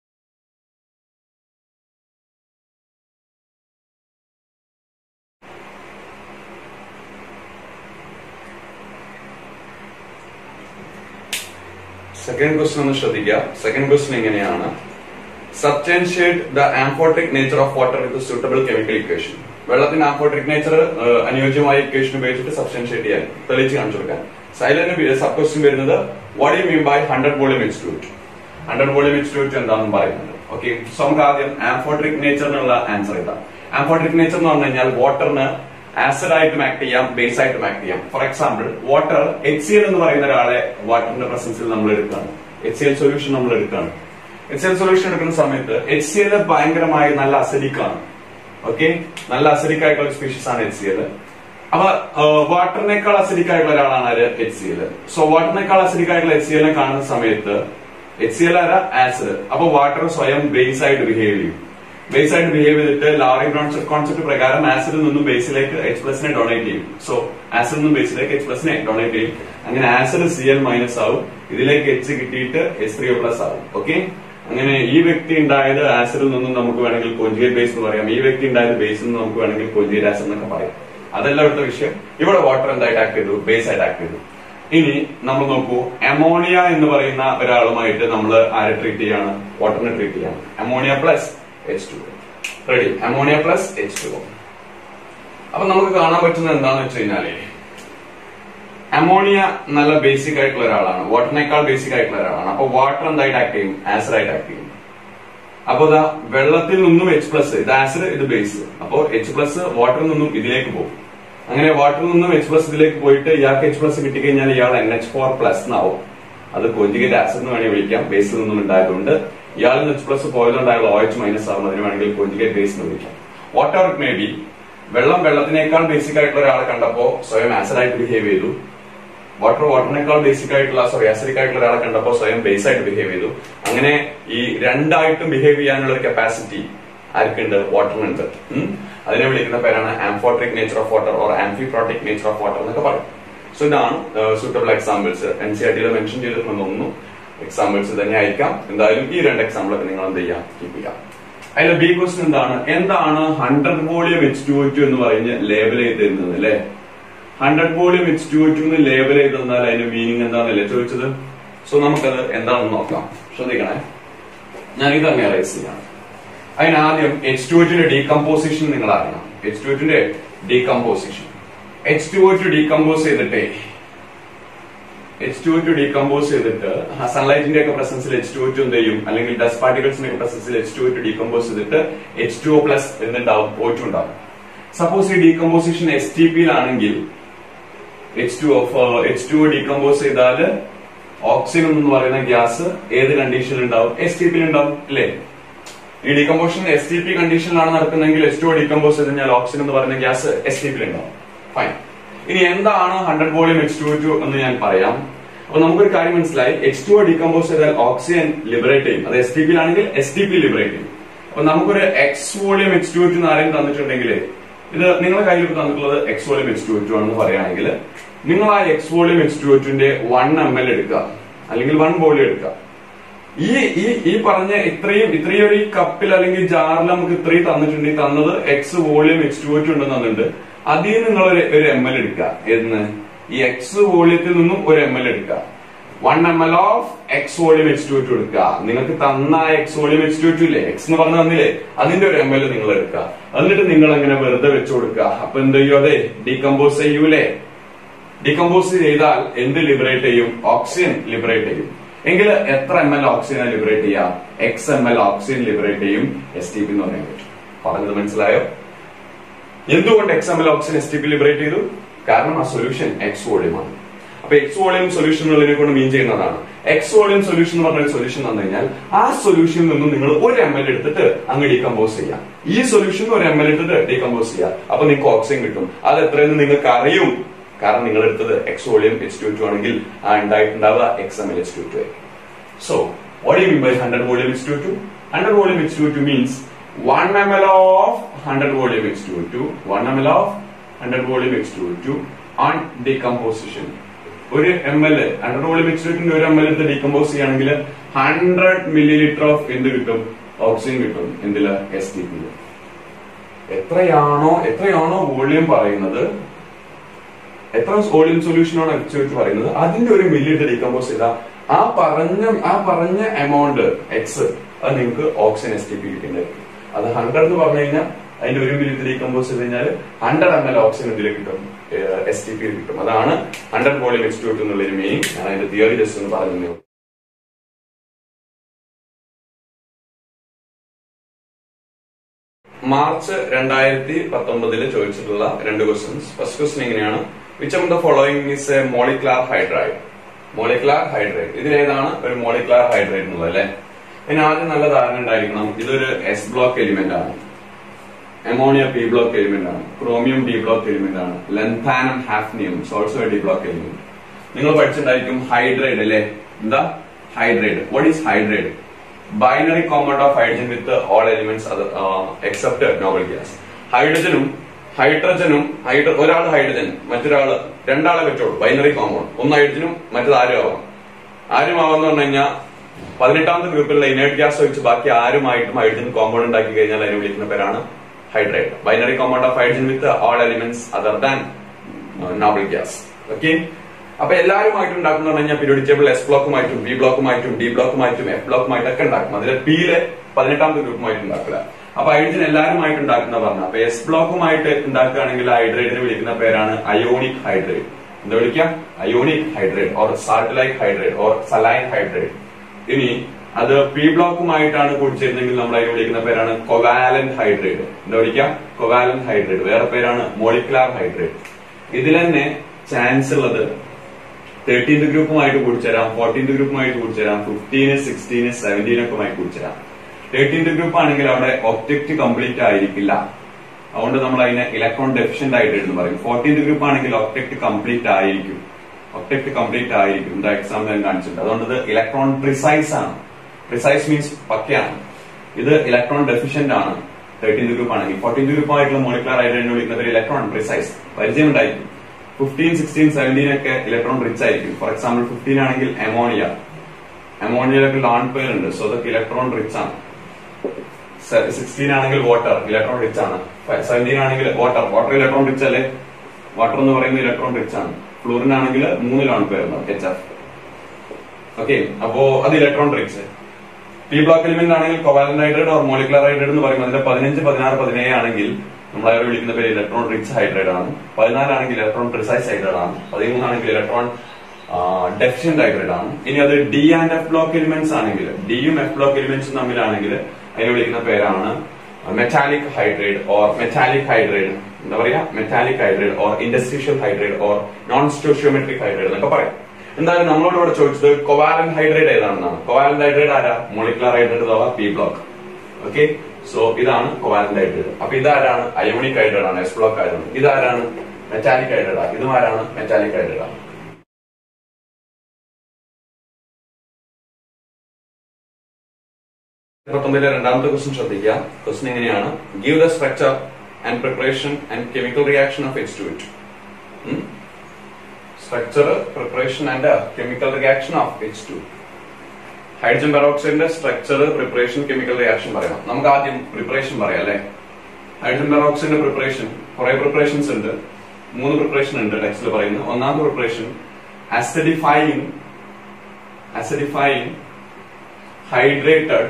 സെക്കൻഡ് ക്വസ്റ്റ്യൻ ഒന്ന് ശ്രദ്ധിക്കുക സെക്കൻഡ് ക്വസ്റ്റ്യൻ എങ്ങനെയാണ് substantiate the amphoteric nature of water with suitable chemical equation വെള്ളത്തിന്റെ ആംഫോട്രിക് നേച്ചർ അനുയോജ്യമായ ഇക്വേഷൻ ഉപയോഗിച്ചിട്ട് സബ്സ്റ്റൻഷിയേറ്റ് ചെയ്യാൻ തെളിയിച്ച് കാണിച്ചു കൊടുക്കാൻ സൈലന്റ് സബ് ക്വസ്റ്റ്യൻ വരുന്നത് what you mean by hundred volume institute hundred volume institute എന്താണെന്ന് പറയുന്നത് ഓക്കെ സോ നമുക്ക് ആദ്യം ആംഫോട്രിക് നേച്ചർ എന്നുള്ള ആൻസർ ഇതാ ആംഫോട്രിക് നേച്ചർ എന്ന് പറഞ്ഞു കഴിഞ്ഞാൽ വാട്ടറിന് ആസിഡ് ആയിട്ടും ആക്ട് ചെയ്യാം ബേസ് ആയിട്ടും ആക്ട് ചെയ്യാം for example water H C L എന്ന് പറയുന്ന ഒരാളെ വാട്ടറിന്റെ പ്രസൻസിൽ നമ്മൾ എടുക്കുകയാണ് എച്ച് സി എൽ സൊല്യൂഷൻ നമ്മൾ എടുക്കുകയാണ് എച്ച് സി എൽ സൊല്യൂഷൻ എടുക്കുന്ന സമയത്ത് എച്ച് സി എൽ ഭയങ്കരമായി നല്ല അസിഡിക് ആണ് ഓക്കെ നല്ല അസിഡിക് ആയിട്ടുള്ള സ്പീഷീസ് ആണ് എച്ച് സി എൽ അപ്പൊ വാട്ടറിനേക്കാൾ അസിഡിക് ആയിട്ടുള്ള ഒരാളാണ് ആര് എച്ച് സി എൽ സോ വാട്ടറിനേക്കാൾ അസിഡിക് ആയിട്ടുള്ള എച്ച് സി എല്ലിനെ കാണുന്ന സമയത്ത് എച്ച് സി എൽ ആര ആസിഡ് അപ്പൊ വാട്ടർ സ്വയം ബേസ് ആയിട്ട് ബിഹേവ് ചെയ്യും ബേസ് ആയിട്ട് ബിഹേവ് ചെയ്തിട്ട് ലാറി കോൺസെപ്റ്റ് പ്രകാരം ആസിഡിൽ നിന്നും ബേസിലേക്ക് എച്ച് പ്ലസിനെ ഡൊണേറ്റ് ചെയ്യും സോ ആസിഡിൽ നിന്നും ബേസിലേക്ക് എച്ച് പ്ലസിനെ ഡൊണേറ്റ് ചെയ്യും അങ്ങനെ ആസിഡ് സി എൽ മൈനസ് ആവും ഇതിലേക്ക് എച്ച് കിട്ടിയിട്ട് എച്ച് ത്രീ പ്ലസ് ആവും ഓക്കെ അങ്ങനെ ഈ വ്യക്തി ഉണ്ടായത് ആസിഡിൽ നിന്നും നമുക്ക് വേണമെങ്കിൽ കോഞ്ചുഗേറ്റ് ബേസ് എന്ന് പറയാം ഈ വ്യക്തി ഉണ്ടായത് ബേസിൽ നിന്ന് നമുക്ക് വേണമെങ്കിൽ കോഞ്ചുഗേറ്റ് ആസിഡ് എന്നൊക്കെ പറയാം അതല്ല ഇവിടുത്തെ വിഷയം ഇവിടെ വാട്ടർ എന്തായിട്ട് ആക്ട് ചെയ്തു ബേസ് ആയിട്ട് ആക്ട് ചെയ്തു ഇനി നമ്മൾ നോക്കൂ അമോണിയ എന്ന് പറയുന്ന ഒരാളുമായിട്ട് നമ്മൾ ആരെ ട്രീറ്റ് ചെയ്യാണ് വാട്ടറിനെ ട്രീറ്റ് ചെയ്യാണ് ammonia plus H two ready ammonia plus H two അപ്പൊ നമുക്ക് കാണാൻ പറ്റുന്നത് എന്താന്ന് വെച്ച് കഴിഞ്ഞാല് അമോണിയ നല്ല ബേസിക് ആയിട്ടുള്ള ഒരാളാണ് വാട്ടറിനേക്കാൾ ബേസിക് ആയിട്ടുള്ള ഒരാളാണ് അപ്പൊ വാട്ടർ എന്തായിട്ട് ആക്ട് ചെയ്യും ആസിഡ് ആയിട്ട് ആക്ട് ചെയ്യും അപ്പൊ ഇതാ വെള്ളത്തിൽ നിന്നും എച്ച് പ്ലസ് ഇത് ആസിഡ് ഇത് ബേസ് അപ്പോ എച്ച് പ്ലസ് വാട്ടറിൽ നിന്നും ഇതിലേക്ക് പോകും അങ്ങനെ വാട്ടറിൽ നിന്നും എച്ച് പ്ലസ് ഇതിലേക്ക് പോയിട്ട് ഇയാൾക്ക് എച്ച് പ്ലസ് കിട്ടിക്കഴിഞ്ഞാൽ ഇയാൾ എൻ എച്ച് ഫോർ പ്ലസ് എന്നാവും അത് കോഞ്ചുഗേറ്റ് ആസിഡ് എന്ന് വേണമെങ്കിൽ വിളിക്കാം ബേസിൽ നിന്നും ഉണ്ടായതുകൊണ്ട് ഇയാളിൽ നിന്ന് എച്ച് പ്ലസ് പോയതുകൊണ്ടായുള്ള ഓ എച്ച് മൈനസ് ആവും അതിന് വേണമെങ്കിൽ കോഞ്ചുഗേറ്റ് ബേസ് എന്ന് വിളിക്കാം വാട്ട് എവർ മേ ബി വെള്ളം വെള്ളത്തിനേക്കാൾ ബേസിക് ആയിട്ടുള്ള ഒരാളെ കണ്ടപ്പോ സ്വയം ആസിഡ് ആയിട്ട് ബിഹേവ് ചെയ്തു വാട്ടർ വാട്ടറിനേക്കാൾ ബേസിക് ആയിട്ടുള്ള സോറി ആസിഡിക് ആയിട്ടുള്ള ഒരാളെ കണ്ടപ്പോൾ സ്വയം ബേസ് ആയിട്ട് ബിഹേവ് ചെയ്തു അങ്ങനെ ഈ രണ്ടായിട്ടും ബിഹേവ് ചെയ്യാനുള്ള ഒരു കപ്പാസിറ്റി ആർക്കുണ്ട് വാട്ടറിനുണ്ട് ഉം. അതിനെ വിളിക്കുന്ന പേരാണ് amphoteric nature of water or amphiprotic nature of water എന്നൊക്കെ പറയും സോ ഇതാണ് suitable examples N C R ടിയിൽ മെൻഷൻ ചെയ്തിട്ടുണ്ടെന്ന് തോന്നുന്നു എക്സാമ്പിൾസ് തന്നെ ആയിരിക്കാം എന്തായാലും ഈ രണ്ട് എക്സാമ്പിൾ ഒക്കെ നിങ്ങൾ എന്ത് ചെയ്യാം കീപ്പ് ചെയ്യാം അതിലെ ബി ക്വസ്റ്റൻ എന്താണ് എന്താണ് hundred volume H two two എന്ന് പറഞ്ഞ് ലേബൽ ചെയ്തിരുന്നത് അല്ലേ hundred volume H two two എന്ന് ലേബൽ ചെയ്ത് തന്നാൽ അതിന്റെ മീനിങ് എന്താണെന്നല്ലേ ചോദിച്ചത് സോ നമുക്കത് എന്താണെന്ന് നോക്കാം ശ്രദ്ധിക്കണേ ഞാൻ ഇത് അങ്ങ് അറേസ് ചെയ്യാം അതിന് ആദ്യം എച്ച് ടു ന്റെ ഡീകമ്പോസിഷൻ നിങ്ങൾ അറിയണം എച്ച് ടു ന്റെ decomposition H two two decompose ചെയ്തിട്ടേ എച്ച് ടു ടു ഡീകമ്പോസ് ചെയ്തിട്ട് സൺലൈറ്റിന്റെ ഒക്കെ പ്രസൻസിൽ എച്ച് ടു ടു എന്ത് ചെയ്യും അല്ലെങ്കിൽ ഡസ്റ്റ് പാർട്ടിക്കിൾസിന്റെ ഒക്കെ പ്രസൻസിൽ എച്ച് ടു ടു ഡീകമ്പോസ് ചെയ്തിട്ട് എച്ച് ടു പ്ലസ് എന്നുണ്ടാവും ഒ ടു ഉണ്ടാവും സപ്പോസ് ഈ ഡീകമ്പോസിഷൻ എസ് ടി പിയിലാണെങ്കിൽ H two of H two decompose ചെയ്താൽ ഓക്സിജൻ എന്ന് പറയുന്ന ഗ്യാസ് ഏത് കണ്ടീഷനിൽ ഉണ്ടാവും എസ് ടി പിയിൽ ഉണ്ടാവും അല്ലേ ഈ ഡീകമ്പോഷൻ എസ് ടി പി കണ്ടീഷനിലാണ് നടക്കുന്നതെങ്കിൽ എച്ച് ടു ഡീകമ്പോസ് ചെയ്ത് കഴിഞ്ഞാൽ ഓക്സിജൻ എന്ന് പറയുന്ന ഗ്യാസ് എസ് ടി പിയിൽ ഉണ്ടാവും ഫൈൻ ഇനി എന്താണ് hundred volume H two two എന്ന് ഞാൻ പറയാം അപ്പൊ നമുക്കൊരു കാര്യം മനസ്സിലായി എച്ച് ടു ഡീകമ്പോസ് ചെയ്താൽ ഓക്സിജൻ ലിബറേറ്റ് ചെയ്യും അത് എസ് ടി പിയിലാണെങ്കിൽ എസ് ടി പി ലിബറേറ്റ് ചെയ്യും അപ്പൊ നമുക്കൊരു X volume H two two എന്ന് ആരെങ്കിലും തന്നിട്ടുണ്ടെങ്കിൽ ഇത് നിങ്ങളുടെ കയ്യിൽ ഇപ്പൊ തന്നിട്ടുള്ളത് X volume H two two ആണെന്ന് പറയുകയാണെങ്കിൽ നിങ്ങൾ ആ എക്സ് വോളിയം എച്ച് ടു ടുന്റെ വൺ എം എൽ എടുക്കുക അല്ലെങ്കിൽ വൺ വോളിയം എടുക്കുക ഈ ഈ ഈ പറഞ്ഞ ഇത്രയും ഇത്രയും ഒരു ഈ കപ്പിൽ അല്ലെങ്കിൽ ജാറിൽ നമുക്ക് ഇത്രയും തന്നിട്ടുണ്ട് ഈ തന്നത് X volume H two H ഉണ്ടെന്ന് തന്നിട്ടുണ്ട് അതിൽ നിന്ന് നിങ്ങൾ ഒരു ഒരു എം എൽ എടുക്കുക എന്ന് ഈ എക്സ് വോളിയത്തിൽ നിന്നും ഒരു എം എൽ എടുക്കുക one M L of X volume H two two എടുക്കുക നിങ്ങൾക്ക് തന്ന X volume H two two ഇല്ലേ എക്സ് എന്ന് പറഞ്ഞു തന്നില്ലേ അതിന്റെ ഒരു എം എൽ നിങ്ങൾ എടുക്കുക എന്നിട്ട് നിങ്ങൾ അങ്ങനെ വെറുതെ വെച്ചു കൊടുക്കുക അപ്പൊ എന്ത് ചെയ്യും അതെ ഡീകമ്പോസ് ചെയ്യൂലേ ഡീകമ്പോസ് ചെയ്താൽ എന്ത് ലിബറേറ്റ് ചെയ്യും ഓക്സിജൻ ലിബറേറ്റ് ചെയ്യും എങ്കിൽ എത്ര എം എൽ ഓക്സിജൻ ലിബറേറ്റ് ചെയ്യാം X M L oxygen liberate ചെയ്യും എസ് ടി പി എന്ന് പറയാൻ പറ്റും പറഞ്ഞത് മനസ്സിലായോ എന്തുകൊണ്ട് X M L oxygen S T P liberate ചെയ്തു കാരണം ആ സൊല്യൂഷൻ എക്സ് വോളിയം ആണ് അപ്പൊ എക്സ് വോളിയം സൊല്യൂഷൻ എന്നുള്ളതിനെ കൊണ്ട് മീൻ ചെയ്യുന്നതാണ് എക്സ് വോളിയം സൊല്യൂഷൻ എന്ന് പറഞ്ഞ സൊല്യൂഷൻ തന്നു കഴിഞ്ഞാൽ ആ സൊല്യൂഷനിൽ നിന്നും നിങ്ങൾ ഒരു എം എൽ എടുത്തിട്ട് അങ്ങ് ഡീകമ്പോസ് ചെയ്യാം ഈ സൊല്യൂഷൻ ഒരു എം എൽ എടുത്തിട്ട് ഡീകമ്പോസ് ചെയ്യാം അപ്പൊ നിങ്ങൾക്ക് ഓക്സിജൻ കിട്ടും അത് എത്രയെന്ന് നിങ്ങൾക്ക് അറിയും കാരണം നിങ്ങൾ എടുത്തത് X volume H two two ആണെങ്കിൽ ആ ഉണ്ടായിട്ടുണ്ടാവുക X M L H two two ആയിരിക്കും So, what do you mean by 100 volume H2O2? 100 volume H2O2 means 1 ml of 100 volume H2O2, 1 ml of 100 volume H2O2 on decomposition. ഒരു M L hundred volume എക്സ്ട്രൂറ്റിന്റെ ഒരു M L എടുത്ത് decompose ചെയ്യുകയാണെങ്കിൽ hundred millilitre of എന്ത് കിട്ടും oxygen കിട്ടും എന്തില് S T P എത്രയാണോ എത്രയാണോ വോളിയം പറയുന്നത് എത്ര വോളിയം സൊല്യൂഷനാണ് എച്ച് വെച്ച് പറയുന്നത് അതിന്റെ ഒരു മില്ലി എടുത്ത് ഡീകമ്പോസ് ചെയ്താൽ ആ പറഞ്ഞ ആ പറഞ്ഞ എമൗണ്ട് എക്സ് അത് നിങ്ങൾക്ക് ഓക്സിജൻ എസ് ടി പി കിട്ടുന്നതായിരിക്കും അത് ഹൺഡ്രഡ് എന്ന് പറഞ്ഞു കഴിഞ്ഞാൽ അതിന്റെ ഒരു മില്ലി ഡീകമ്പോസ് ചെയ്ത് കഴിഞ്ഞാൽ ഹൺഡ്രഡ് എം എൽ ഓക്സിജൻ ഇതിൽ കിട്ടും എസ് ടി പി കിട്ടും അതാണ് ഹൺഡ്രഡ് വോളിയം എക്സ് ടു എന്നുള്ള ഒരു മീനിങ് ഞാൻ അതിന്റെ തിയറി ജസ്റ്റ് ഒന്ന് പറഞ്ഞു മാർച്ച് രണ്ടായിരത്തി പത്തൊമ്പതില് ചോദിച്ചിട്ടുള്ള രണ്ട് ക്വസ്റ്റ്യൻസ് ഫസ്റ്റ് ക്വസ്റ്റ്യൻ എങ്ങനെയാണ് which of the following is a molecular hydride molecular hydride ഇതിലേതാണ് ഒരു മോളിക്കുലാർ ഹൈഡ്രൈഡ് എന്നുള്ളത് അല്ലെ പിന്നെ ആദ്യം നല്ല ധാരണ ഉണ്ടായിരിക്കണം ഇതൊരു എസ് ബ്ലോക്ക് എലിമെന്റ് ആണ് അമോണിയ പി ബ്ലോക്ക് എലിമെന്റ് ആണ് ക്രോമിയം ഡി ബ്ലോക്ക് എലിമെന്റ് ആണ് lanthanum hafnium also D block element നിങ്ങൾ പഠിച്ചിട്ടുണ്ടായിരിക്കും ഹൈഡ്രൈഡ് അല്ലെ എന്താ hydride what is hydride binary compound of hydrogen with all elements except noble gas ഹൈഡ്രജനും ഹൈഡ്രജനും hydra ഒരാൾ ഹൈഡ്രജൻ മറ്റൊരാള് രണ്ടാളെ പറ്റുള്ളൂ ബൈനറി കോമ്പൗണ്ട് ഒന്ന് ഹൈഡ്രജനും മറ്റത് ആരും ആവാം ആരും ആവാന്ന് പറഞ്ഞു കഴിഞ്ഞാൽ പതിനെട്ടാമത്തെ ഗ്രൂപ്പിലുള്ള ഇനേർട്ട് ഗ്യാസ് വെച്ച് ബാക്കി ആരുമായിട്ടും ഹൈഡ്രജൻ കോമ്പൗണ്ട് ഉണ്ടാക്കി കഴിഞ്ഞാൽ അതിനെ വിളിക്കുന്ന പേരാണ് hydrate binary compound of hydrogen with all elements other than noble gas okay അപ്പൊ എല്ലാവരുമായിട്ട് ഉണ്ടാക്കുന്ന കഴിഞ്ഞാൽ പീരിയോഡിക് ടേബിൾ എസ് ബ്ലോക്കുമായിട്ടും ബി ബ്ലോക്കുമായിട്ടും ഡി ബ്ലോക്കുമായിട്ടും എഫ് ബ്ലോക്കുമായിട്ടും ഒക്കെ ഉണ്ടാക്കും അതിൽ പിയിലെ പതിനെട്ടാമത്തെ ഗ്രൂപ്പുമായിട്ട് ഉണ്ടാക്കില്ല അപ്പൊ ഹൈഡ്രജൻ എല്ലാവരുമായിട്ട് ഉണ്ടാക്കുന്ന പറഞ്ഞു അപ്പൊ എസ് ബ്ലോക്കുമായിട്ട് ഉണ്ടാക്കുകയാണെങ്കിൽ ഹൈഡ്രേറ്റിനെ വിളിക്കുന്ന പേരാണ് അയോണിക് ഹൈഡ്രേറ്റ് എന്താ വിളിക്കുക ionic hydrate or salt like hydrate or saline hydrate ഇനി അത് പി ബ്ലോക്കുമായിട്ടാണ് കൂടിച്ചേരുന്നെങ്കിൽ നമ്മൾ അതിനെ വിളിക്കുന്ന പേരാണ് കൊവാലന്റ് ഹൈഡ്രേറ്റ് എന്താ വിളിക്കുക കൊവാലന്റ് ഹൈഡ്രേറ്റ് വേറെ പേരാണ് മോളിക്കുലാർ ഹൈഡ്രേറ്റ് ഇതിൽ തന്നെ ചാൻസ് ഉള്ളത് തേർട്ടീൻത് ഗ്രൂപ്പുമായിട്ട് കൂടിച്ചേരാം ഫോർട്ടീൻത് ഗ്രൂപ്പുമായിട്ട് കൂടിച്ചേരാം ഫിഫ്റ്റീന് സിക്സ്റ്റീന് സെവൻറ്റീൻ ഒക്കെ ആയി കൂടിച്ചേരാം തേർട്ടീൻത് ഗ്രൂപ്പ് ആണെങ്കിൽ അവിടെ ഒബ്ജക്റ്റ് കംപ്ലീറ്റ് ആയിരിക്കില്ല അതുകൊണ്ട് നമ്മൾ അതിനെ ഇലക്ട്രോൺ ഡെഫിഷ്യന്റ് ആയിട്ട് എന്ന് പറയും ഫോർട്ടീൻത് ഗ്രൂപ്പ് ആണെങ്കിൽ ഒബ്ജക്റ്റ് കംപ്ലീറ്റ് ആയിരിക്കും ഒബ്ജക്റ്റ് കംപ്ലീറ്റ് ആയിരിക്കും എന്താ എക്സാമ്പിൾ ഞാൻ കാണിച്ചിട്ടുണ്ട് അതുകൊണ്ട് ഇത് ഇലക്ട്രോൺ പ്രിസൈസ് ആണ് പ്രിസൈസ് മീൻസ് പക്കയാണ് ഇത് ഇലക്ട്രോൺ ഡെഫിഷ്യന്റ് ആണ് തേർട്ടീൻത് ഗ്രൂപ്പ് ആണെങ്കിൽ ഫോർട്ടീൻത് ഗ്രൂപ്പ് ആയിട്ടുള്ള മോളിക്കുലർ ആയിട്ട് വിളിക്കുന്നത് ഇലക്ട്രോൺ പ്രിസൈസ് പരിചയം ഉണ്ടായിരിക്കും ഫിഫ്റ്റീൻ സിക്സ്റ്റീൻ സെവൻറ്റീൻ ഒക്കെ ഇലക്ട്രോൺ റിച്ച് ആയിരിക്കും ഫോർ എക്സാമ്പിൾ ഫിഫ്റ്റീൻ ആണെങ്കിൽ അമോണിയ അമോണിയയിലൊക്കെ ലോൺ പേരുണ്ട് സോ അതൊക്കെ ഇലക്ട്രോൺ റിച്ച് ആണ് സിക്സ്റ്റീൻ ആണെങ്കിൽ വാട്ടർ ഇലക്ട്രോൺ റിച്ച് ആണ് സെവൻറ്റീൻ ആണെങ്കിൽ വാട്ടർ വാട്ടർ ഇലക്ട്രോൺ റിച്ച് അല്ലേ വാട്ടർ എന്ന് പറയുന്നത് ഇലക്ട്രോൺ റിച്ച് ആണ് ഫ്ലൂറിൻ ആണെങ്കിൽ മൂന്ന് ലോൺ പേരുണ്ടാവും എച്ച് എഫ് ഓക്കെ അപ്പോ അത് electron rich P block element ആണെങ്കിൽ covalent hydride or molecular hydride എന്ന് പറയുമ്പോൾ അതിന്റെ പതിനഞ്ച് പതിനാറ് പതിനേഴ് ആണെങ്കിൽ നമ്മൾ അവരെ വിളിക്കുന്ന പേര് ഇലക്ട്രോൺ റിച്ച് ഹൈഡ്രേറ്റ് ആണ് പതിനാലാണെങ്കിൽ ഇലക്ട്രോൺ പ്രിസൈസ് ഹൈഡ്രേറ്റ് ആണ് പതിമൂന്നാണെങ്കിൽ ഇലക്ട്രോൺ ഡെഫിഷ്യന്റ് ഹൈഡ്രേറ്റ് ആണ് ഇനി അത് D and F block elements ആണെങ്കിൽ ഡിയും എഫ് ബ്ലോക്ക് എലിമെന്റ്സും തമ്മിലാണെങ്കിൽ അതിനെ വിളിക്കുന്ന പേരാണ് metallic hydride or metallic hydride എന്താ പറയാ metallic hydride or interstitial hydride or non stoichiometric hydride എന്നൊക്കെ പറയാം എന്തായാലും നമ്മളോട് ഇവിടെ ചോദിച്ചത് കൊവാലന്റ് ഹൈഡ്രേറ്റ് ഏതാണെന്നാണ് കൊവാലന്റ് ഹൈഡ്രേറ്റ് ആരാ മോളിക്കുലർ ഹൈഡ്രേറ്റ് അഥവാ പി ബ്ലോക്ക് ഓക്കെ സോ ഇതാണ് കൊവാലന്റ് ഹൈഡ്രേറ്റ് അപ്പൊ ഇതാരാണ് അയോണിക് ഹൈഡ്രേറ്റ് ആണ് എസ് ബ്ലോക്ക് ആയതുകൊണ്ട് ഇതാരാണ് മെറ്റാലിക് ഹൈഡ്രേറ്റ് ഇതും ആരാണ് മെറ്റാലിക് ഹൈഡ്രേറ്റ് ആണ് ഇരുപത്തൊമ്പതിലെ രണ്ടാമത്തെ ക്വസ്റ്റ്യൻ ശ്രദ്ധിക്കുക ക്വസ്റ്റ്യൻ എങ്ങനെയാണ് give the structure and preparation and chemical reaction of H two it structure preparation and chemical reaction of H two hydrogen പെറോക്സൈഡിന്റെ സ്ട്രക്ചർ പ്രിപ്പറേഷൻ കെമിക്കൽ റിയാക്ഷൻ പറയാം നമുക്ക് ആദ്യം പ്രിപ്പറേഷൻ പറയാം അല്ലെ ഹൈഡ്രജൻ പെറോക്സൈഡിന്റെ പ്രിപ്പറേഷൻ കുറെ പ്രിപ്പറേഷൻസ് ഉണ്ട് മൂന്ന് പ്രിപ്പറേഷൻ ഉണ്ട് ടെക്സ്റ്റിൽ പറയുന്നത് ഒന്നാമത്തെ preparation acidifying acidifying hydrated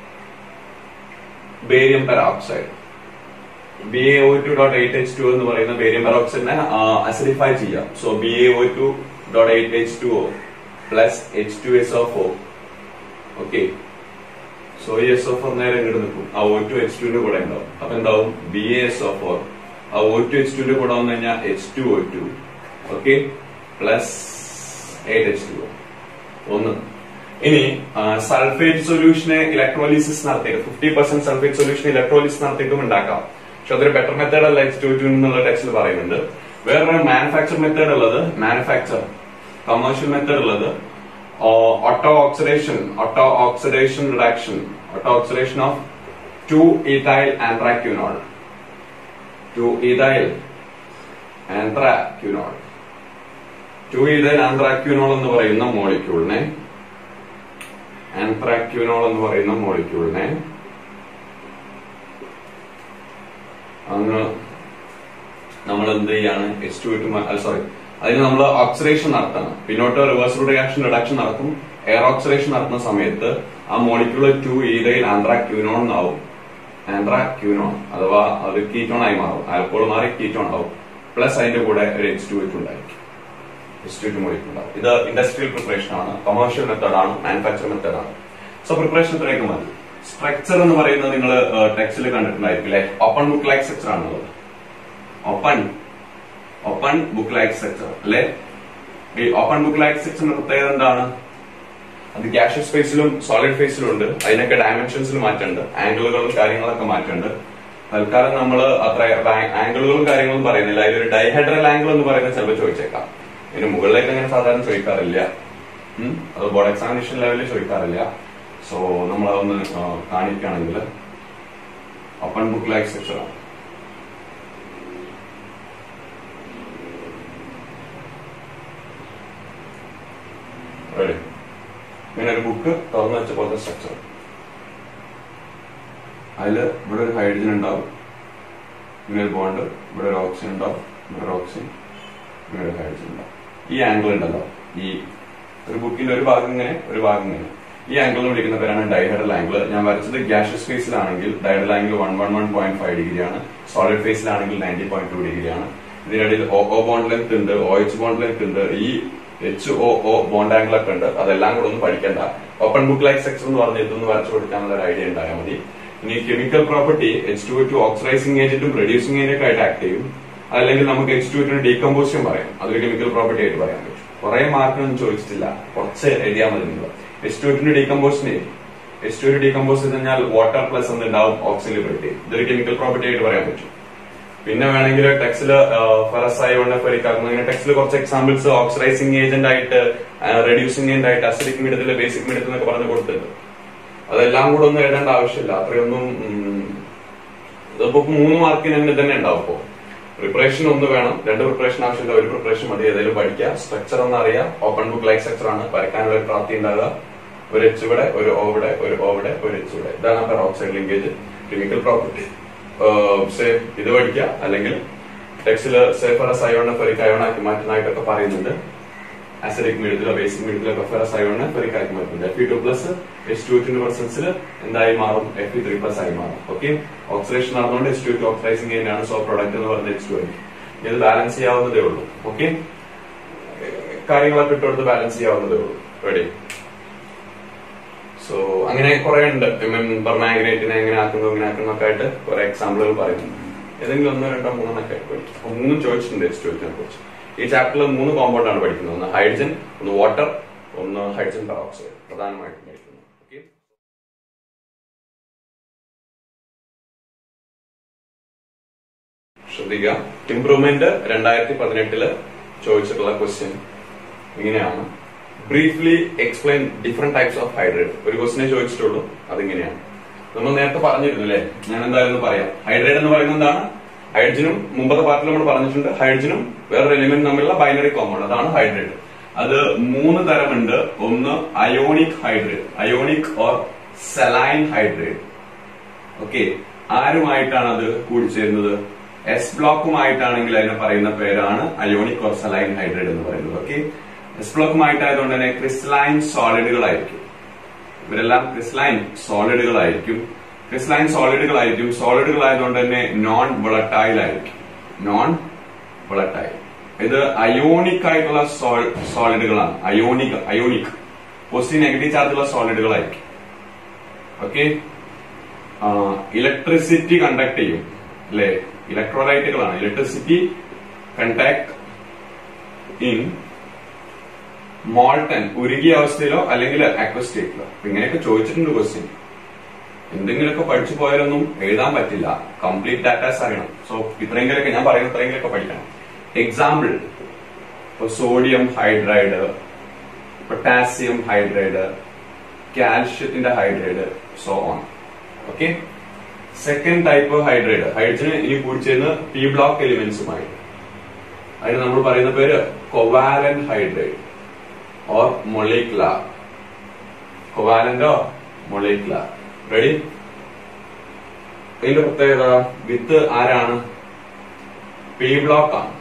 barium peroxide B A O two dot eight H two എന്ന് പറയുന്ന ബേരിയം പെറോക്സൈഡിനെ അസിഡിഫൈ ചെയ്യാം so B A O two dot eight H two O plus H two S of O okay so ഈ S of നേരെ ഇങ്ങോട്ട് നിൽക്കും ആ O two H ടുവിന്റെ കൂടെ ഉണ്ടാവും അപ്പൊ എന്താവും B A S of or ആ ഒ ടു എച്ച് ടുവിന്റെ കൂടെ വന്നു കഴിഞ്ഞാൽ H two O two okay plus eight H two ഒന്ന് ഇനി സൾഫേറ്റ് സൊല്യൂഷന് ഇലക്ട്രോലിസിസ് നടത്തിയിട്ട് fifty percent sulphate solution electrolysis നടത്തിയിട്ടും ഉണ്ടാക്കാം പക്ഷെ അതൊരു ബെറ്റർ മെത്തേഡ് അല്ല എച്ച് ടു ടു എന്നുള്ള ടെക്സ്റ്റിൽ പറയുന്നുണ്ട് വേറൊരു മാനുഫാക്ചർ മെത്തേഡ് ഉള്ളത് മാനുഫാക്ചർ കമേഴ്ഷ്യൽ മെത്തേഡ് ഉള്ളത് auto oxidation auto oxidation reduction auto oxidation of two ethyl anthraquinol two ethyl anthraquinol two ethyl anthraquinol എന്ന് പറയുന്ന മോളിക്യൂളിനെ ആന്ത്രാക്യൂനോൾ എന്ന് പറയുന്ന മോളിക്യൂളിനെ അങ്ങ് നമ്മൾ എന്ത് ചെയ്യാണ് എച്ച് ടു ടു സോറി അതിന് നമ്മൾ ഓക്സിഡേഷൻ നടത്തണം പിന്നോട്ട് റിവേഴ്സിബിൾ റിയാക്ഷൻ റിഡക്ഷൻ നടക്കും എയർ ഓക്സിഡേഷൻ നടത്തുന്ന സമയത്ത് ആ മോളിക്യൂൾ ടു ഈതയിൽ ആന്ത്രാക്യൂനോൺ എന്നാവും ആന്ത്രാക്യൂനോൺ അഥവാ അത് കീറ്റോൺ ആയി മാറും ആൽക്കോൾ മാറി കീറ്റോൺ ആവും പ്ലസ് അതിന്റെ കൂടെ ഒരു എച്ച് ടു എച്ച് ഉണ്ടായിരിക്കും എച്ച് ടു ടു മോളിക്യൂൾ ഉണ്ടാവും ഇത് ഇൻഡസ്ട്രിയൽ പ്രിപ്പറേഷൻ ആണ് കൊമേഴ്ഷ്യൽ മെത്തേഡ് ആണ് മാനുഫാക്ചർ മെത്തേഡ് ആണ് സോ പ്രിപ്പറേഷൻ ഇത്രയൊക്കെ മതി സ്ട്രക്ചർ എന്ന് പറയുന്നത് നിങ്ങൾ ടെക്സ്റ്റിൽ കണ്ടിട്ടുണ്ടായിരിക്കും അല്ലെ ഓപ്പൺ ബുക്ക് ലൈക്ക് സ്ട്രക്ചർ ആണുള്ളത് open open book like structure അല്ലെ ഈ ഓപ്പൺ ബുക്ക് ലൈക്ക് സ്ട്രക്ചറിന്റെ പ്രത്യേകത എന്താണ് അത് ഗ്യാഷ്യസ് സ്പേസിലും സോളിഡ് ഫേസിലും ഉണ്ട് അതിനൊക്കെ ഡയമെൻഷൻസിൽ മാറ്റമുണ്ട് ആംഗിളുകളും കാര്യങ്ങളൊക്കെ മാറ്റമുണ്ട് തൽക്കാലം നമ്മൾ അത്ര ആംഗിളുകളും കാര്യങ്ങളും പറയുന്നില്ല അതിലൊരു ഡൈഹെഡ്രൽ ആംഗിൾ എന്ന് പറയുന്നത് ചിലപ്പോൾ ചോദിച്ചേക്കാം ഇതിന് മുകളിലേക്ക് അങ്ങനെ സാധാരണ ചോദിക്കാറില്ല ഉം. അത് ബോർഡ് എക്സാമിനേഷൻ ലെവലിൽ ചോദിക്കാറില്ല സോ നമ്മൾ അതൊന്ന് ആ, കാണിക്കുകയാണെങ്കിൽ ഓപ്പൺ ബുക്ക് ലൈക്ക് സ്ട്രക്ചർ ആണ് Ready? ഇങ്ങനെ ഒരു ബുക്ക് തുറന്നു വെച്ച പോലത്തെ സ്ട്രക്ചർ അതില് ഇവിടെ ഒരു ഹൈഡ്രജൻ ഉണ്ടാവും ഇങ്ങനെ ഒരു ബോണ്ട് ഇവിടെ ഒരു ഓക്സിജൻ ഉണ്ടാവും ഇവിടെ ഒരു ഓക്സിജൻ ഇങ്ങനെ ഒരു ഹൈഡ്രജൻ ഉണ്ടാവും ഈ ആംഗിൾ ഉണ്ടല്ലോ ഈ ഒരു ബുക്കിന്റെ ഒരു ഭാഗം ഇങ്ങനെ ഒരു ഭാഗം ഇങ്ങനെ ഈ ആംഗിൾ വിളിക്കുന്ന പേരാണ് ഡൈഹെഡൽ ആംഗിൾ ഞാൻ വരച്ചത് ഗ്യാഷ്യസ് ഫേസിലാണെങ്കിൽ dihedral angle one one one point five degree ആണ് സോളിഡ് ഫേസിലാണെങ്കിൽ നയൻറ്റി പോയിന്റ് ടു ഡിഗ്രി ആണ് ഇതിനിടയിൽ ഒ ഒ ബോണ്ട് ലെങ്ത് ഉണ്ട് ഒ എച്ച് ബോണ്ട് ലെങ്ത് ഉണ്ട് ഈ H O O bond angle ഒക്കെ ഉണ്ട് അതെല്ലാം കൂടെ ഒന്നും പഠിക്കണ്ട ഓപ്പൺ ബുക്ക് ലൈക്ക് സെക്ഷൻ എന്ന് പറഞ്ഞ് ഇതൊന്ന് വരച്ചു കൊടുക്കാനുള്ള ഒരു ഐഡിയ ഉണ്ടായാൽ മതി ഇനി chemical property H two two oxidising ഏജന്റും റെഡ്യൂസിംഗ് ഏജന്റ് ആയിട്ട് ആക്ട് ചെയ്യും അല്ലെങ്കിൽ നമുക്ക് എച്ച് ടു ടിന് ഡീകമ്പോസിഷൻ പറയാം അതൊരു കെമിക്കൽ പ്രോപ്പർട്ടി ആയിട്ട് പറയാൻ പറ്റും കുറെ മാർക്കൊന്നും ചോദിച്ചിട്ടില്ല കുറച്ച് എഴുതിയാൽ മതി നിങ്ങൾ എച്ച് ടു ടിന്റെ ഡീകമ്പോസിന് എച്ച് ടു ഡീകമ്പോസ് ചെയ്ത് കഴിഞ്ഞാൽ വാട്ടർ പ്ലസ് എന്തുണ്ടാവും ഓക്സിജൻ ലിബറിറ്റി ഇതൊരു കെമിക്കൽ പ്രോപ്പർട്ടി ആയിട്ട് പറയാൻ പറ്റും പിന്നെ വേണമെങ്കിൽ ടെക്സ്റ്റില് ഫെറസ് അയോണ് ഫെറിക് അങ്ങനെ ടെക്സ്റ്റിൽ കുറച്ച് എക്സാമ്പിൾസ് ഓക്സിഡൈസിംഗ് ഏജന്റ് ആയിട്ട് റെഡ്യൂസിംഗ് ഏജന്റ് ആയിട്ട് അസിഡിക് മീഡിയത്തില് ബേസിക് മീഡിയത്തിൽ എന്നൊക്കെ പറഞ്ഞ് കൊടുത്തിട്ടുണ്ട് അതെല്ലാം കൂടെ ഒന്നും എഴുതേണ്ട ആവശ്യമില്ല അത്രയൊന്നും ഉം, ഇതിപ്പോ മൂന്ന് മാർക്കിന് തന്നെ തന്നെ ഉണ്ടാവും ഇപ്പോ പ്രിപ്പറേഷൻ ഒന്ന് വേണം രണ്ട് പ്രിപ്പറേഷൻ ആവശ്യമില്ല ഒരു പ്രിപ്പറേഷൻ മതി ഏതെങ്കിലും പഠിക്കുക സ്ട്രക്ചർ എന്ന് അറിയാം ഓപ്പൺ ബുക്ക് ലൈക്ക് സ്ട്രക്ചർ ആണ് വരയ്ക്കാനുള്ള ഒരു പ്രാപ്തി ഉണ്ടാകുക ഒരു എച്ച് ഇവിടെ ഒരു ഓ ഇവിടെ ഒരു ഓ ഇവിടെ ഒരു എച്ച് ഇവിടെ ഇതാണ് peroxide linkage chemical property say ഇത് പഠിക്കുക അല്ലെങ്കിൽ ടെക്സ്റ്റില് സേഫറസ് അയോണ് ഫെറിക് അയോൺ ആക്കി മാറ്റുന്നതായിട്ടൊക്കെ പറയുന്നുണ്ട് അസിഡിക് മീഡിയത്തിലോ ബേസിക് മീഡിയത്തിലോ ഫെറസ് അയോണ് ഫെറിക് ആക്കി മാറ്റുന്നുണ്ട് F E two plus H two ടിന്റെ പ്രസൻസിൽ എന്തായി മാറും എഫ് ഇ ത്രീ പ്ലസ് ആയി മാറും ഓക്കെ ഓക്സിഡേഷൻ നടന്നുകൊണ്ട് എച്ച് ടു ടു ഓക്സിഡൈസിംഗ് ആണ് സോ പ്രോഡക്റ്റ് എന്ന് പറയുന്നത് എച്ച് ടു ആയിരിക്കും ഇത് ബാലൻസ് ചെയ്യാവുന്നതേ ഉള്ളൂ ഓക്കെ കാര്യങ്ങളൊക്കെ ഇട്ടുകൊടുത്ത് ബാലൻസ് ചെയ്യാവുന്നതേ ഉള്ളൂ റെഡി സോ അങ്ങനെ കുറെ ഉണ്ട് പെർമാഗ്നേറ്റിനെ എങ്ങനെ ആക്കുന്നു ഇങ്ങനെ ആക്കുന്നു ഒക്കെ ആയിട്ട് കുറെ എക്സാമ്പിളുകൾ പറയുന്നുണ്ട് ഏതെങ്കിലും ഒന്നോ രണ്ടോ മൂന്നെണ്ണൊക്കെ ആയിട്ട് പഠിക്കും അപ്പൊ മൂന്നും ചോദിച്ചിട്ടുണ്ട് എച്ച് ടു കുറിച്ച് ഈ ചാപ്റ്ററിൽ മൂന്ന് കോമ്പൗണ്ട് ആണ് പഠിക്കുന്നത് ഒന്ന് ഹൈഡ്രജൻ ഒന്ന് വാട്ടർ ഒന്ന് ഹൈഡ്രജൻ പെറോക്സൈഡ് പ്രധാനമായിട്ടും പഠിക്കുന്നത് ഓക്കെ ശ്രദ്ധിക്കുക ഇംപ്രൂവ്മെന്റ് രണ്ടായിരത്തി പതിനെട്ടില് ചോദിച്ചിട്ടുള്ള ക്വസ്റ്റ്യൻ ഇങ്ങനെയാണ് briefly explain different types of hydride ഒരു ക്വസ്റ്റിനെ ചോദിച്ചിട്ടുള്ളൂ അതിങ്ങനെയാണ് നമ്മൾ നേരത്തെ പറഞ്ഞിരുന്നു അല്ലേ ഞാൻ എന്തായാലും ഒന്ന് പറയാം ഹൈഡ്രേറ്റ് എന്ന് പറയുന്നത് എന്താണ് ഹൈഡ്രജനും മുമ്പത്തെ പാർട്ടിൽ നമ്മൾ പറഞ്ഞിട്ടുണ്ട് ഹൈഡ്രജനും വേറൊരു എലിമെന്റ് തമ്മിലുള്ള ബൈനറി കോമ്പൗണ്ട് അതാണ് ഹൈഡ്രേറ്റ് അത് മൂന്ന് തരമുണ്ട് ഒന്ന് ionic hydride ionic or saline hydride okay ആരുമായിട്ടാണ് അത് കൂടിച്ചേരുന്നത് എസ് ബ്ലോക്കുമായിട്ടാണെങ്കിൽ അതിനെ പറയുന്ന പേരാണ് അയോണിക് ഓർ സലൈൻ ഹൈഡ്രേറ്റ് എന്ന് പറയുന്നത് ഓക്കെ എസ് ബ്ലോക്കുമായിട്ടായതുകൊണ്ട് തന്നെ ക്രിസ്റ്റലൈൻ സോളിഡുകളായിരിക്കും ഇവരെല്ലാം ക്രിസ്റ്റലൈൻ സോളിഡുകളായിരിക്കും ക്രിസ്റ്റലൈൻ സോളിഡുകളായിരിക്കും സോളിഡുകൾ ആയതുകൊണ്ട് തന്നെ നോൺ വൊളട്ടൈൽ ആയിരിക്കും നോൺ വൊളട്ടൈൽ ഇത് അയോണിക് ആയിട്ടുള്ള സോളിഡുകളാണ് അയോണിക് അയോണിക് പോസിറ്റീവ് നെഗറ്റീവ് ചാർജുള്ള സോളിഡുകളായിരിക്കും ഓക്കെ ഇലക്ട്രിസിറ്റി കണ്ടക്ട് ചെയ്യും അല്ലെ ഇലക്ട്രോലൈറ്റുകളാണ് ഇലക്ട്രിസിറ്റി കണ്ടാക്ട് ഇൻ മോൾട്ടൻ ഉരുകിയ അവസ്ഥയിലോ അല്ലെങ്കിൽ അക്വ സ്റ്റേറ്റിലോ ഇങ്ങനെയൊക്കെ ചോദിച്ചിട്ടുണ്ട് ക്വസ്റ്റ്യൻ എന്തെങ്കിലുമൊക്കെ പഠിച്ചു പോയാലൊന്നും എഴുതാൻ പറ്റില്ല കംപ്ലീറ്റ് ഡാറ്റാസ് അറിയണം സോ ഇത്രയെങ്കിലൊക്കെ ഞാൻ പറയുന്ന ഇത്രയെങ്കിലൊക്കെ പഠിക്കണം എക്സാമ്പിൾ ഇപ്പൊ സോഡിയം ഹൈഡ്രൈഡ് പൊട്ടാസ്യം ഹൈഡ്രേറ്റ് കാൽഷ്യത്തിന്റെ hydride so on okay second type hydride ഹൈഡ്രജന് ഇനി കൂടിച്ചേരുന്ന പി ബ്ലോക്ക് എലിമെന്റ്സുമായി അതിന് നമ്മൾ പറയുന്ന പേര് കൊവാലന്റ് ഹൈഡ്രേറ്റ് ഓർ മൊളിക്കുലർ കൊവാലന്റോ മൊളിക്കുലർ റെഡി ഇതിന്റെ പ്രത്യേകത വിത്ത് ആരാണ് പി ബ്ലോക്ക് ആണ്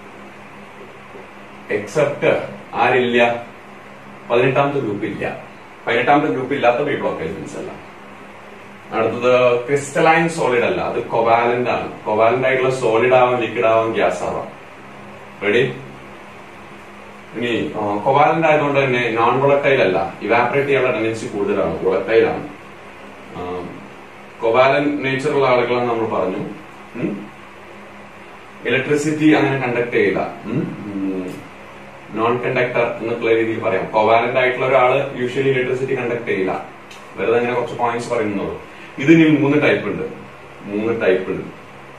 എക്സെപ്റ്റ് ആരില്ല പതിനെട്ടാമത്തെ ഗ്രൂപ്പ് ഇല്ല പതിനെട്ടാമത്തെ ഗ്രൂപ്പ് ഇല്ലാത്ത പി ബ്ലോക്ക് എലിമെന്റ്സ് അല്ല അടുത്തത് ക്രിസ്റ്റലൈൻ സോളിഡ് അല്ല അത് കൊവാലന്റ് ആണ് കൊവാലന്റ് ആയിട്ടുള്ള സോളിഡ് ആവാം ലിക്വിഡ് ആവാം ഗ്യാസ് ആവാം റെഡി ഇനി കൊവാലന്റ് ആയതുകൊണ്ട് തന്നെ നോൺ വൊളറ്റൈൽ അല്ല ഇവാപറേറ്റ് ചെയ്യാനുള്ള ടെൻഡൻസി കൂടുതലാണ് വൊളറ്റൈൽ ആണ് കൊവാലന്റ് നേച്ചറുള്ള ആളുകളാണ് നമ്മൾ പറഞ്ഞു ഇലക്ട്രിസിറ്റി അങ്ങനെ കണ്ടക്ട് ചെയ്യില്ല നോൺ കണ്ടക്ടർ എന്നുള്ള രീതിയിൽ പറയാം കൊവാലന്റ് ആയിട്ടുള്ള ഒരാള് യൂഷ്വലി ഇലക്ട്രിസിറ്റി കണ്ടക്ട് ചെയ്യില്ല വെറുതെ അങ്ങനെ കുറച്ച് പോയിന്റ്സ് പറയുന്നുള്ളൂ ഇതിന് മൂന്ന് ടൈപ്പ് ഉണ്ട് മൂന്ന് ടൈപ്പ് ഉണ്ട്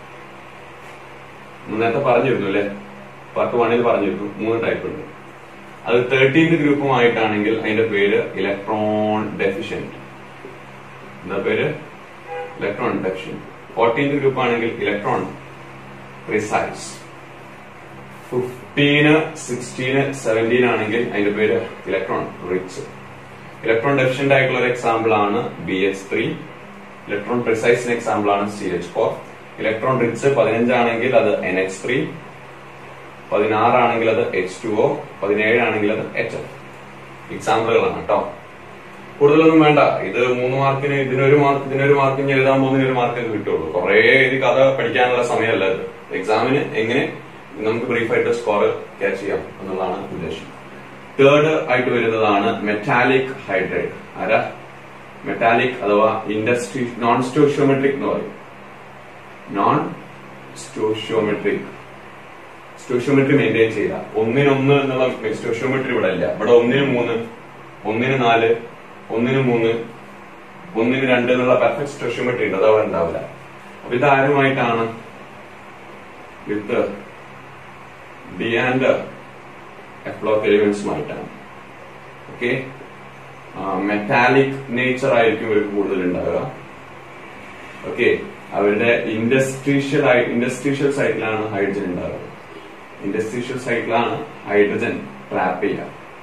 നേരത്തെ പറഞ്ഞിരുന്നു അല്ലെ പാർട്ട് വണ്ണിൽ പറഞ്ഞിരുന്നു മൂന്ന് ടൈപ്പ് ഉണ്ട് അത് തേർട്ടീൻത് ഗ്രൂപ്പുമായിട്ടാണെങ്കിൽ അതിന്റെ പേര് ഇലക്ട്രോൺ ഡെഫിഷ്യന്റ് എന്താ പേര് ഇലക്ട്രോൺ ഡെഫിഷ്യന്റ് ഫോർട്ടീൻത് ഗ്രൂപ്പ് ആണെങ്കിൽ ഇലക്ട്രോൺ പ്രിസൈസ് ഫിഫ്റ്റീന് സിക്സ്റ്റീന് സെവൻറ്റീൻ ആണെങ്കിൽ അതിന്റെ പേര് ഇലക്ട്രോൺ റിച്ച് ഇലക്ട്രോൺ ഡെഫിഷ്യന്റ് ആയിട്ടുള്ള ഒരു എക്സാമ്പിൾ ആണ് ബി എച്ച് ത്രീ ഇലക്ട്രോൺ പ്രിസൈസിന് എക്സാമ്പിൾ ആണ് C H four electron rich പതിനഞ്ചാണെങ്കിൽ അത് എൻ എച്ച് ത്രീ പതിനാറാണെങ്കിൽ അത് എച്ച് ടു ഒ പതിനേഴാണെങ്കിൽ അത് എച്ച് എഫ് എക്സാമ്പിളുകളാണ് കേട്ടോ കൂടുതലൊന്നും വേണ്ട ഇത് മൂന്ന് മാർക്കിന് ഇതിനൊരു മാർക്ക് ഇതിനൊരു മാർക്ക് ഇനി എഴുതാൻ പോകുന്ന ഒരു മാർക്ക് കിട്ടുള്ളൂ കുറെ ഇത് കഥ പഠിക്കാനുള്ള സമയമല്ല ഇത് എക്സാമിന് എങ്ങനെ നമുക്ക് ബ്രീഫായിട്ട് സ്കോർ ക്യാച്ച് ചെയ്യാം എന്നുള്ളതാണ് ഉദ്ദേശം തേർഡ് ആയിട്ട് വരുന്നതാണ് മെറ്റാലിക് ഹൈഡ്രേറ്റ് ആരാ മെറ്റാലിക് അഥവാ ഇൻഡസ്ട്രി നോൺ സ്റ്റോഷ്യോമെട്രിക് എന്ന് പറയും നോൺ സ്റ്റോഷ്യോമെട്രിക് സ്റ്റോഷ്യോമെട്രി മെയിൻറ്റെയിൻ ചെയ്ത ഒന്നിനൊന്ന് എന്നുള്ള സ്റ്റോഷ്യോമെട്രി ഇവിടെ ഇല്ല ഇവിടെ ഒന്നിന് മൂന്ന് ഒന്നിന് നാല് ഒന്നിന് മൂന്ന് ഒന്നിന് രണ്ട് എന്നുള്ള പെർഫെക്റ്റ് സ്റ്റോഷ്യോമെട്രി ഉണ്ട് അത് അവിടെ ഉണ്ടാവില്ല അപ്പൊ ഇത് ആരുമായിട്ടാണ് വിത്ത് ഡി ആൻഡ് എഫ്ലോക്ക് എലിമെന്റ്സുമായിട്ടാണ് ഓക്കെ മെറ്റാലിക് നേച്ചർ ആയിരിക്കും ഇവർക്ക് കൂടുതൽ ഉണ്ടാവുക ഓക്കെ അവരുടെ ഇൻഡസ്ട്രീഷ്യൽ ഇൻഡസ്ട്രീഷ്യൽ സൈറ്റിലാണ് ഹൈഡ്രജൻ ഉണ്ടാവുക ഇൻഡസ്ട്രീഷ്യൽ സൈറ്റിലാണ് ഹൈഡ്രജൻ ട്രാപ്പ് ചെയ്യുക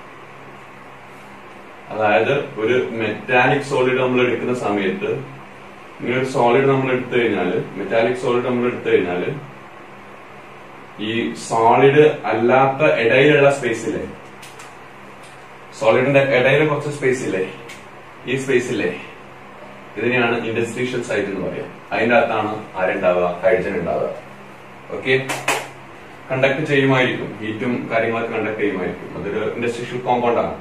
അതായത് ഒരു മെറ്റാലിക് സോളിഡ് നമ്മൾ എടുക്കുന്ന സമയത്ത് ഇങ്ങനെ ഒരു സോളിഡ് നമ്മൾ എടുത്തു കഴിഞ്ഞാല് മെറ്റാലിക് സോളിഡ് നമ്മൾ എടുത്തു കഴിഞ്ഞാല് ഈ സോളിഡ് അല്ലാത്ത ഇടയിലുള്ള സ്പേസിലെ സോളിഡിന്റെ ഇടയിൽ കുറച്ച് സ്പേസ് ഇല്ലേ ഈ സ്പേസ് ഇല്ലേ ഇതിനെയാണ് ഇൻഡസ്ട്രീഷ്യൽ സൈറ്റ് എന്ന് പറയാം അതിന്റെ അകത്താണ് ആരുണ്ടാവുക ഹൈഡ്രജൻ ഉണ്ടാവുക ഓക്കെ കണ്ടക്ട് ചെയ്യുമായിരിക്കും ഹീറ്റും കാര്യങ്ങളൊക്കെ കണ്ടക്ട് ചെയ്യുമായിരിക്കും അതൊരു ഇൻഡസ്ട്രീഷ്യൽ കോമ്പൗണ്ട് ആണ്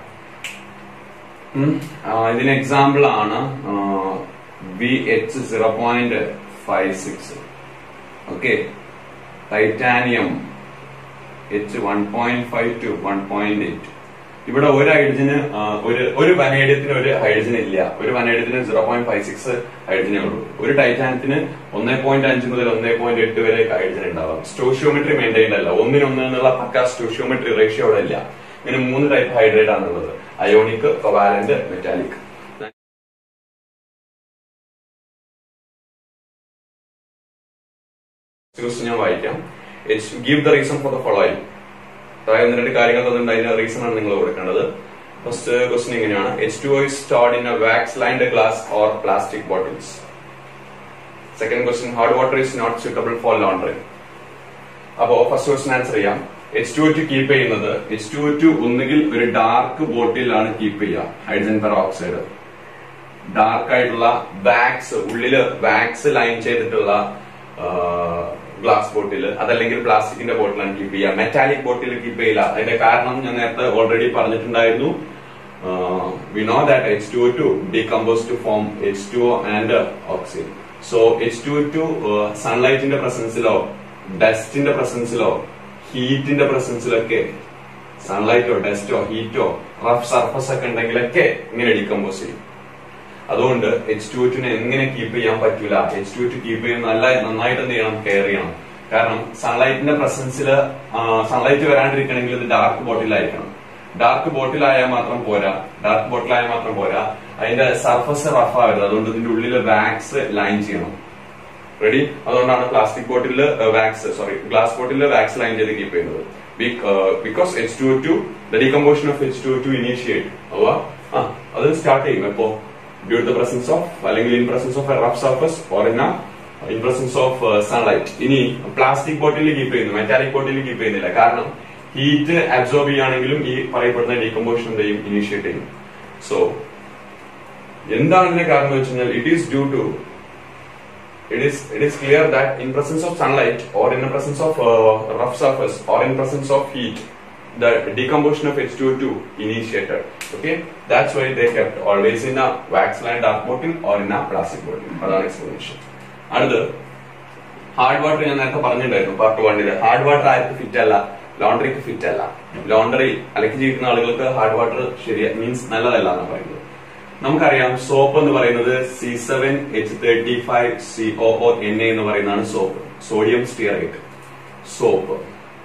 ഇതിന് എക്സാമ്പിൾ ആണ് V H zero point five six okay titanium H one point five two one point eight ഇവിടെ ഒരു ഹൈഡ്രജന് ഒരു ഒരു വനേഡിയത്തിന് ഒരു ഹൈഡ്രജൻ ഇല്ല ഒരു വനേഡിയത്തിന് സീറോ പോയിന്റ് ഫൈവ് സിക്സ് ഹൈഡ്രജനേ ഉള്ളൂ ഒരു ടൈറ്റാനത്തിന് ഒന്നേ പോയിന്റ് അഞ്ച് മുതൽ ഒന്നേ പോയിന്റ് എട്ട് വരെ ഹൈഡ്രജൻ ഉണ്ടാവാം സ്റ്റോഷ്യോമെട്രി മെയിൻറ്റൈൻഡ് അല്ല ഒന്നിനൊന്ന് എന്നുള്ള പക്ക സ്റ്റോഷ്യോമെട്രി റേഷ്യോ അവിടെ ഇല്ല ഇങ്ങനെ മൂന്ന് ടൈപ്പ് ഹൈഡ്രേറ്റ് ആണുള്ളത് അയോണിക് കൊവാലന്റ് മെറ്റാലിക് ഞാൻ വായിക്കാം give the reason for the following താഴെ ഒന്ന് രണ്ട് കാര്യങ്ങൾ തന്നിട്ടുണ്ട് അതിന്റെ റീസൺ ആണ് നിങ്ങൾ കൊടുക്കേണ്ടത് ഫസ്റ്റ് ക്വസ്റ്റൻ ഇങ്ങനെയാണ് H two is stored in a wax lined glass or plastic bottles second question hard water is not suitable for laundry അപ്പോ ഫസ്റ്റ് ക്വസ്റ്റൻ ആൻസർ ചെയ്യാം എച്ച് ടു ടു കീപ്പ് ചെയ്യുന്നത് H two two ഒന്നുകിൽ ഒരു dark ബോട്ടിലാണ് keep ചെയ്യുക hydrogen peroxide dark ആയിട്ടുള്ള wax ഉള്ളില് wax line ചെയ്തിട്ടുള്ള ഗ്ലാസ് ബോട്ടിൽ അതല്ലെങ്കിൽ പ്ലാസ്റ്റിക്കിന്റെ ബോട്ടിലാണ് കീപ്പ് ചെയ്യുക മെറ്റാലിക് ബോട്ടിൽ കീപ്പ് ചെയ്യില്ല അതിന്റെ കാരണം ഞാൻ നേരത്തെ ഓൾറെഡി പറഞ്ഞിട്ടുണ്ടായിരുന്നു we know that H two two decompose to form H two and oxygen so H two two സൺലൈറ്റിന്റെ പ്രസൻസിലോ ഡസ്റ്റിന്റെ പ്രസൻസിലോ ഹീറ്റിന്റെ പ്രസൻസിലൊക്കെ സൺലൈറ്റോ ഡസ്റ്റോ ഹീറ്റോ റഫ് സർഫസ് ഒക്കെ ഉണ്ടെങ്കിലൊക്കെ ഇങ്ങനെ ഡീകമ്പോസ് ചെയ്യും അതുകൊണ്ട് എച്ച് ടു ടുനെ എങ്ങനെ കീപ്പ് ചെയ്യാൻ പറ്റൂല എച്ച് ടു ടു കീപ്പ് ചെയ്യുന്ന നല്ല നന്നായിട്ട് എന്ത് ചെയ്യണം കെയർ ചെയ്യണം കാരണം സൺലൈറ്റിന്റെ പ്രസൻസിൽ സൺലൈറ്റ് വരാണ്ടിരിക്കണമെങ്കിൽ ഇത് ഡാർക്ക് ബോട്ടിലായിരിക്കണം ഡാർക്ക് ബോട്ടിലായാൽ മാത്രം പോരാ ഡാർക്ക് ബോട്ടിലായാൽ മാത്രം പോരാ അതിന്റെ സർഫസ് റഫ് ആവരുത് അതുകൊണ്ട് ഇതിന്റെ ഉള്ളിൽ വാക്സ് ലൈൻ ചെയ്യണം റെഡി അതുകൊണ്ടാണ് plastic bottle wax sorry glass bottle wax line ചെയ്ത് കീപ്പ് ചെയ്യുന്നത് because H two two the decomposition of H two two initiate അഥവാ ആ അത് സ്റ്റാർട്ട് ചെയ്യും എപ്പോ due to the presence of അല്ലെങ്കിൽ in presence of a rough surface or in in presence of sunlight ഇനി plastic bottle keep ചെയ്യുന്നു metallic bottle keep ചെയ്യുന്നില്ല കാരണം ഹീറ്റ് അബ്സോർബ് ചെയ്യുകയാണെങ്കിലും ഈ പറയപ്പെടുന്ന ഡീകമ്പോഷൻ എന്തെയും ഇനീഷ്യേറ്റ് ചെയ്യും സോ എന്താണ് ഇതിന്റെ കാരണം എന്ന് വെച്ച് കഴിഞ്ഞാൽ it is due to it is it is clear that in presence of sunlight or in the presence of uh, rough surface or in presence of heat the decomposition of H2O2 initiated okay that's why they kept always in a wax lined dark bottle or in a plastic bottle അതാണ് explanation അടുത്ത് hard water ഞാൻ നേരത്തെ പറഞ്ഞിട്ടുണ്ടായിരുന്നു part വണ്ണില് hard water ആർക്ക് fit അല്ല ലോണ്ടറിക്ക് fit അല്ല ലോണ്ടറി അലക്കി ജീവിക്കുന്ന ആളുകൾക്ക് ഹാർഡ് വാട്ടർ ശരിയാ മീൻസ് നല്ലതല്ല എന്നാണ് പറയുന്നത് നമുക്കറിയാം സോപ്പ് എന്ന് പറയുന്നത് C seven H thirty five C O O N A എന്ന് പറയുന്നതാണ് സോപ്പ് സോഡിയം സ്റ്റിയറേറ്റ് സോപ്പ്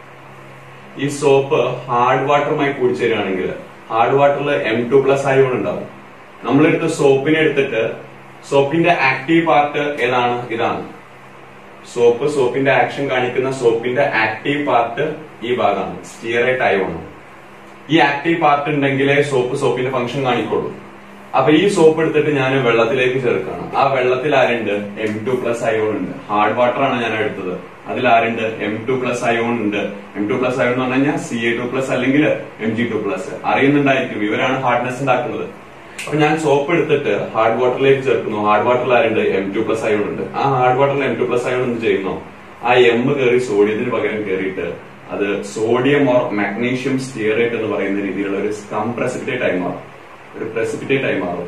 ഈ സോപ്പ് ഹാർഡ് വാട്ടറുമായി കൂടിച്ചേരുകയാണെങ്കിൽ ഹാർഡ് വാട്ടറിൽ എം ടു പ്ലസ് അയോൺ ഉണ്ടാവും നമ്മളെടുത്ത് സോപ്പിനെ എടുത്തിട്ട് സോപ്പിന്റെ ആക്റ്റീവ് പാർട്ട് ഏതാണ് ഇതാണ് സോപ്പ് സോപ്പിന്റെ ആക്ഷൻ കാണിക്കുന്ന സോപ്പിന്റെ ആക്റ്റീവ് പാർട്ട് ഈ ഭാഗമാണ് സ്റ്റിയറേറ്റ് അയോൺ ഈ ആക്റ്റീവ് പാർട്ട് ഉണ്ടെങ്കിലേ സോപ്പ് സോപ്പിന്റെ ഫംഗ്ഷൻ കാണിക്കുള്ളൂ അപ്പൊ ഈ സോപ്പ് എടുത്തിട്ട് ഞാൻ വെള്ളത്തിലേക്ക് ചേർക്കണം ആ വെള്ളത്തിൽ ആരുണ്ട് എം ടു പ്ലസ് അയോൺ ഉണ്ട് ഹാർഡ് വാട്ടർ ആണ് ഞാൻ എടുത്തത് അതിൽ ആരുണ്ട് എം ടു പ്ലസ് അയോൺ ഉണ്ട് എം ടു പ്ലസ് അയോൺ എന്ന് പറഞ്ഞു കഴിഞ്ഞാൽ സി എ ടു പ്ലസ് അല്ലെങ്കിൽ എം ജി ടു പ്ലസ് അറിയുന്നുണ്ടായിരിക്കും ഇവരാണ് ഹാർഡ്നെസ് ഉണ്ടാക്കുന്നത് അപ്പൊ ഞാൻ സോപ്പ് എടുത്തിട്ട് ഹാർഡ് വാട്ടറിലേക്ക് ചേർക്കുന്നു ഹാർഡ് വാട്ടറിൽ ആരുണ്ട് എം ടു പ്ലസ് അയോൺ ഉണ്ട് ആ ഹാർഡ് വാട്ടറിൽ എം ടു പ്ലസ് അയോൺ എന്ത് ചെയ്യുന്നു ആ എം കയറി സോഡിയത്തിന് പകരം കയറിയിട്ട് അത് സോഡിയം ഓർ മാഗ്നീഷ്യം സ്റ്റിയറേറ്റ് എന്ന് പറയുന്ന രീതിയിലുള്ള ഒരു സ്കം പ്രസിപ്പിറ്റേറ്റ് ആയി മാറും ഒരു പ്രസിപ്പിറ്റേറ്റ് ആയി മാറും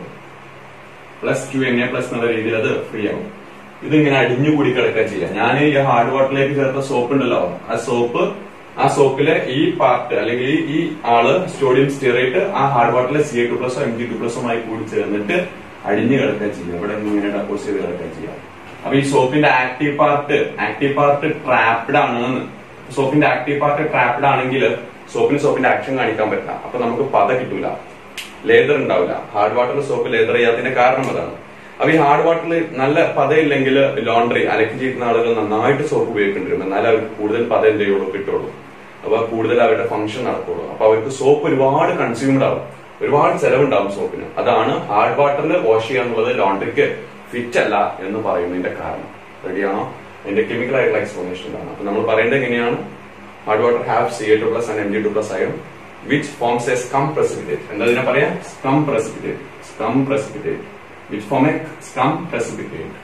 plus two N A plus എന്നുള്ള രീതിയിൽ അത് ഫ്രീ ആവും ഇതിങ്ങനെ അടിഞ്ഞുകൂടി കിടക്കുക ചെയ്യാം ഞാൻ ഈ ഹാർഡ് വാട്ടറിലേക്ക് ചേർത്ത സോപ്പ് ഉണ്ടല്ലോ ആ സോപ്പ് ആ സോപ്പിലെ ഈ പാർട്ട് അല്ലെങ്കിൽ ഈ- ഈ ആള് സോഡിയം സ്റ്റിറേറ്റ് ആ ഹാർഡ് വാട്ടറിലെ സി എ ടു പ്ലസോ എം ജി ടു പ്ലസുമായി കൂടി ചേർന്നിട്ട് അടിഞ്ഞു കിടക്കുക ചെയ്യാം ഇവിടെ നിന്ന് ഇങ്ങനെ ഡെപ്പോസ് ചെയ്ത് കിടക്കുക ചെയ്യാം അപ്പൊ ഈ സോപ്പിന്റെ active part active part trapped ആണ് സോപ്പിന്റെ ആക്റ്റീവ് പാർട്ട് ട്രാപ്ഡ് ആണെങ്കിൽ സോപ്പിന് സോപ്പിന്റെ ആക്ഷൻ കാണിക്കാൻ പറ്റില്ല അപ്പൊ നമുക്ക് പത കിട്ടൂല ലേതർ ഉണ്ടാവില്ല ഹാർഡ് വാട്ടറിൽ സോപ്പ് ലേതർ ചെയ്യാത്തതിന്റെ കാരണം അതാണ് അപ്പൊ ഈ ഹാർഡ് വാട്ടറിൽ നല്ല പതയില്ലെങ്കിൽ ലോണ്ടറി അലക്കി ചെയ്യുന്ന ആളുകൾ നന്നായിട്ട് സോപ്പ് ഉപയോഗിക്കേണ്ടി വരും എന്നാലേ അവർക്ക് കൂടുതൽ പത എന്ത് ചെയ്യുള്ളൂ കിട്ടുള്ളൂ അപ്പൊ കൂടുതൽ അവരുടെ ഫംഗ്ഷൻ നടക്കുള്ളൂ അപ്പൊ അവർക്ക് സോപ്പ് ഒരുപാട് കൺസ്യൂംഡ് ആവും ഒരുപാട് ചെലവുണ്ടാവും സോപ്പിന് അതാണ് ഹാർഡ് വാട്ടറിൽ വാഷ് ചെയ്യുക എന്നുള്ളത് ലോണ്ടറിക്ക് ഫിറ്റ് അല്ല എന്ന് പറയുന്നതിന്റെ കാരണം റെഡിയാണോ അതിന്റെ കെമിക്കൽ ആയിട്ടുള്ള എക്സ്പ്ലനേഷൻ ആണ് അപ്പൊ നമ്മൾ പറയുന്നത് എങ്ങനെയാണ് hard water have C A two plus and M G two plus ion which forms a scum precipitate എന്താ ഇതിനെ പറയാ scum precipitate scum precipitate which form a scum precipitate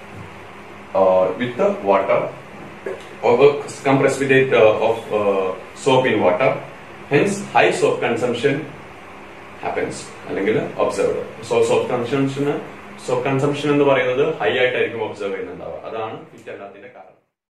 with the water or the scum precipitate uh, of uh, soap in water hence high soap consumption happens അല്ലെങ്കിൽ observed so soap കൺസംഷന് soap consumption എന്ന് പറയുന്നത് high ആയിട്ടായിരിക്കും observe ചെയ്യുന്നുണ്ടാവുക അതാണ് fit അല്ലാത്തതിന്റെ കാരണം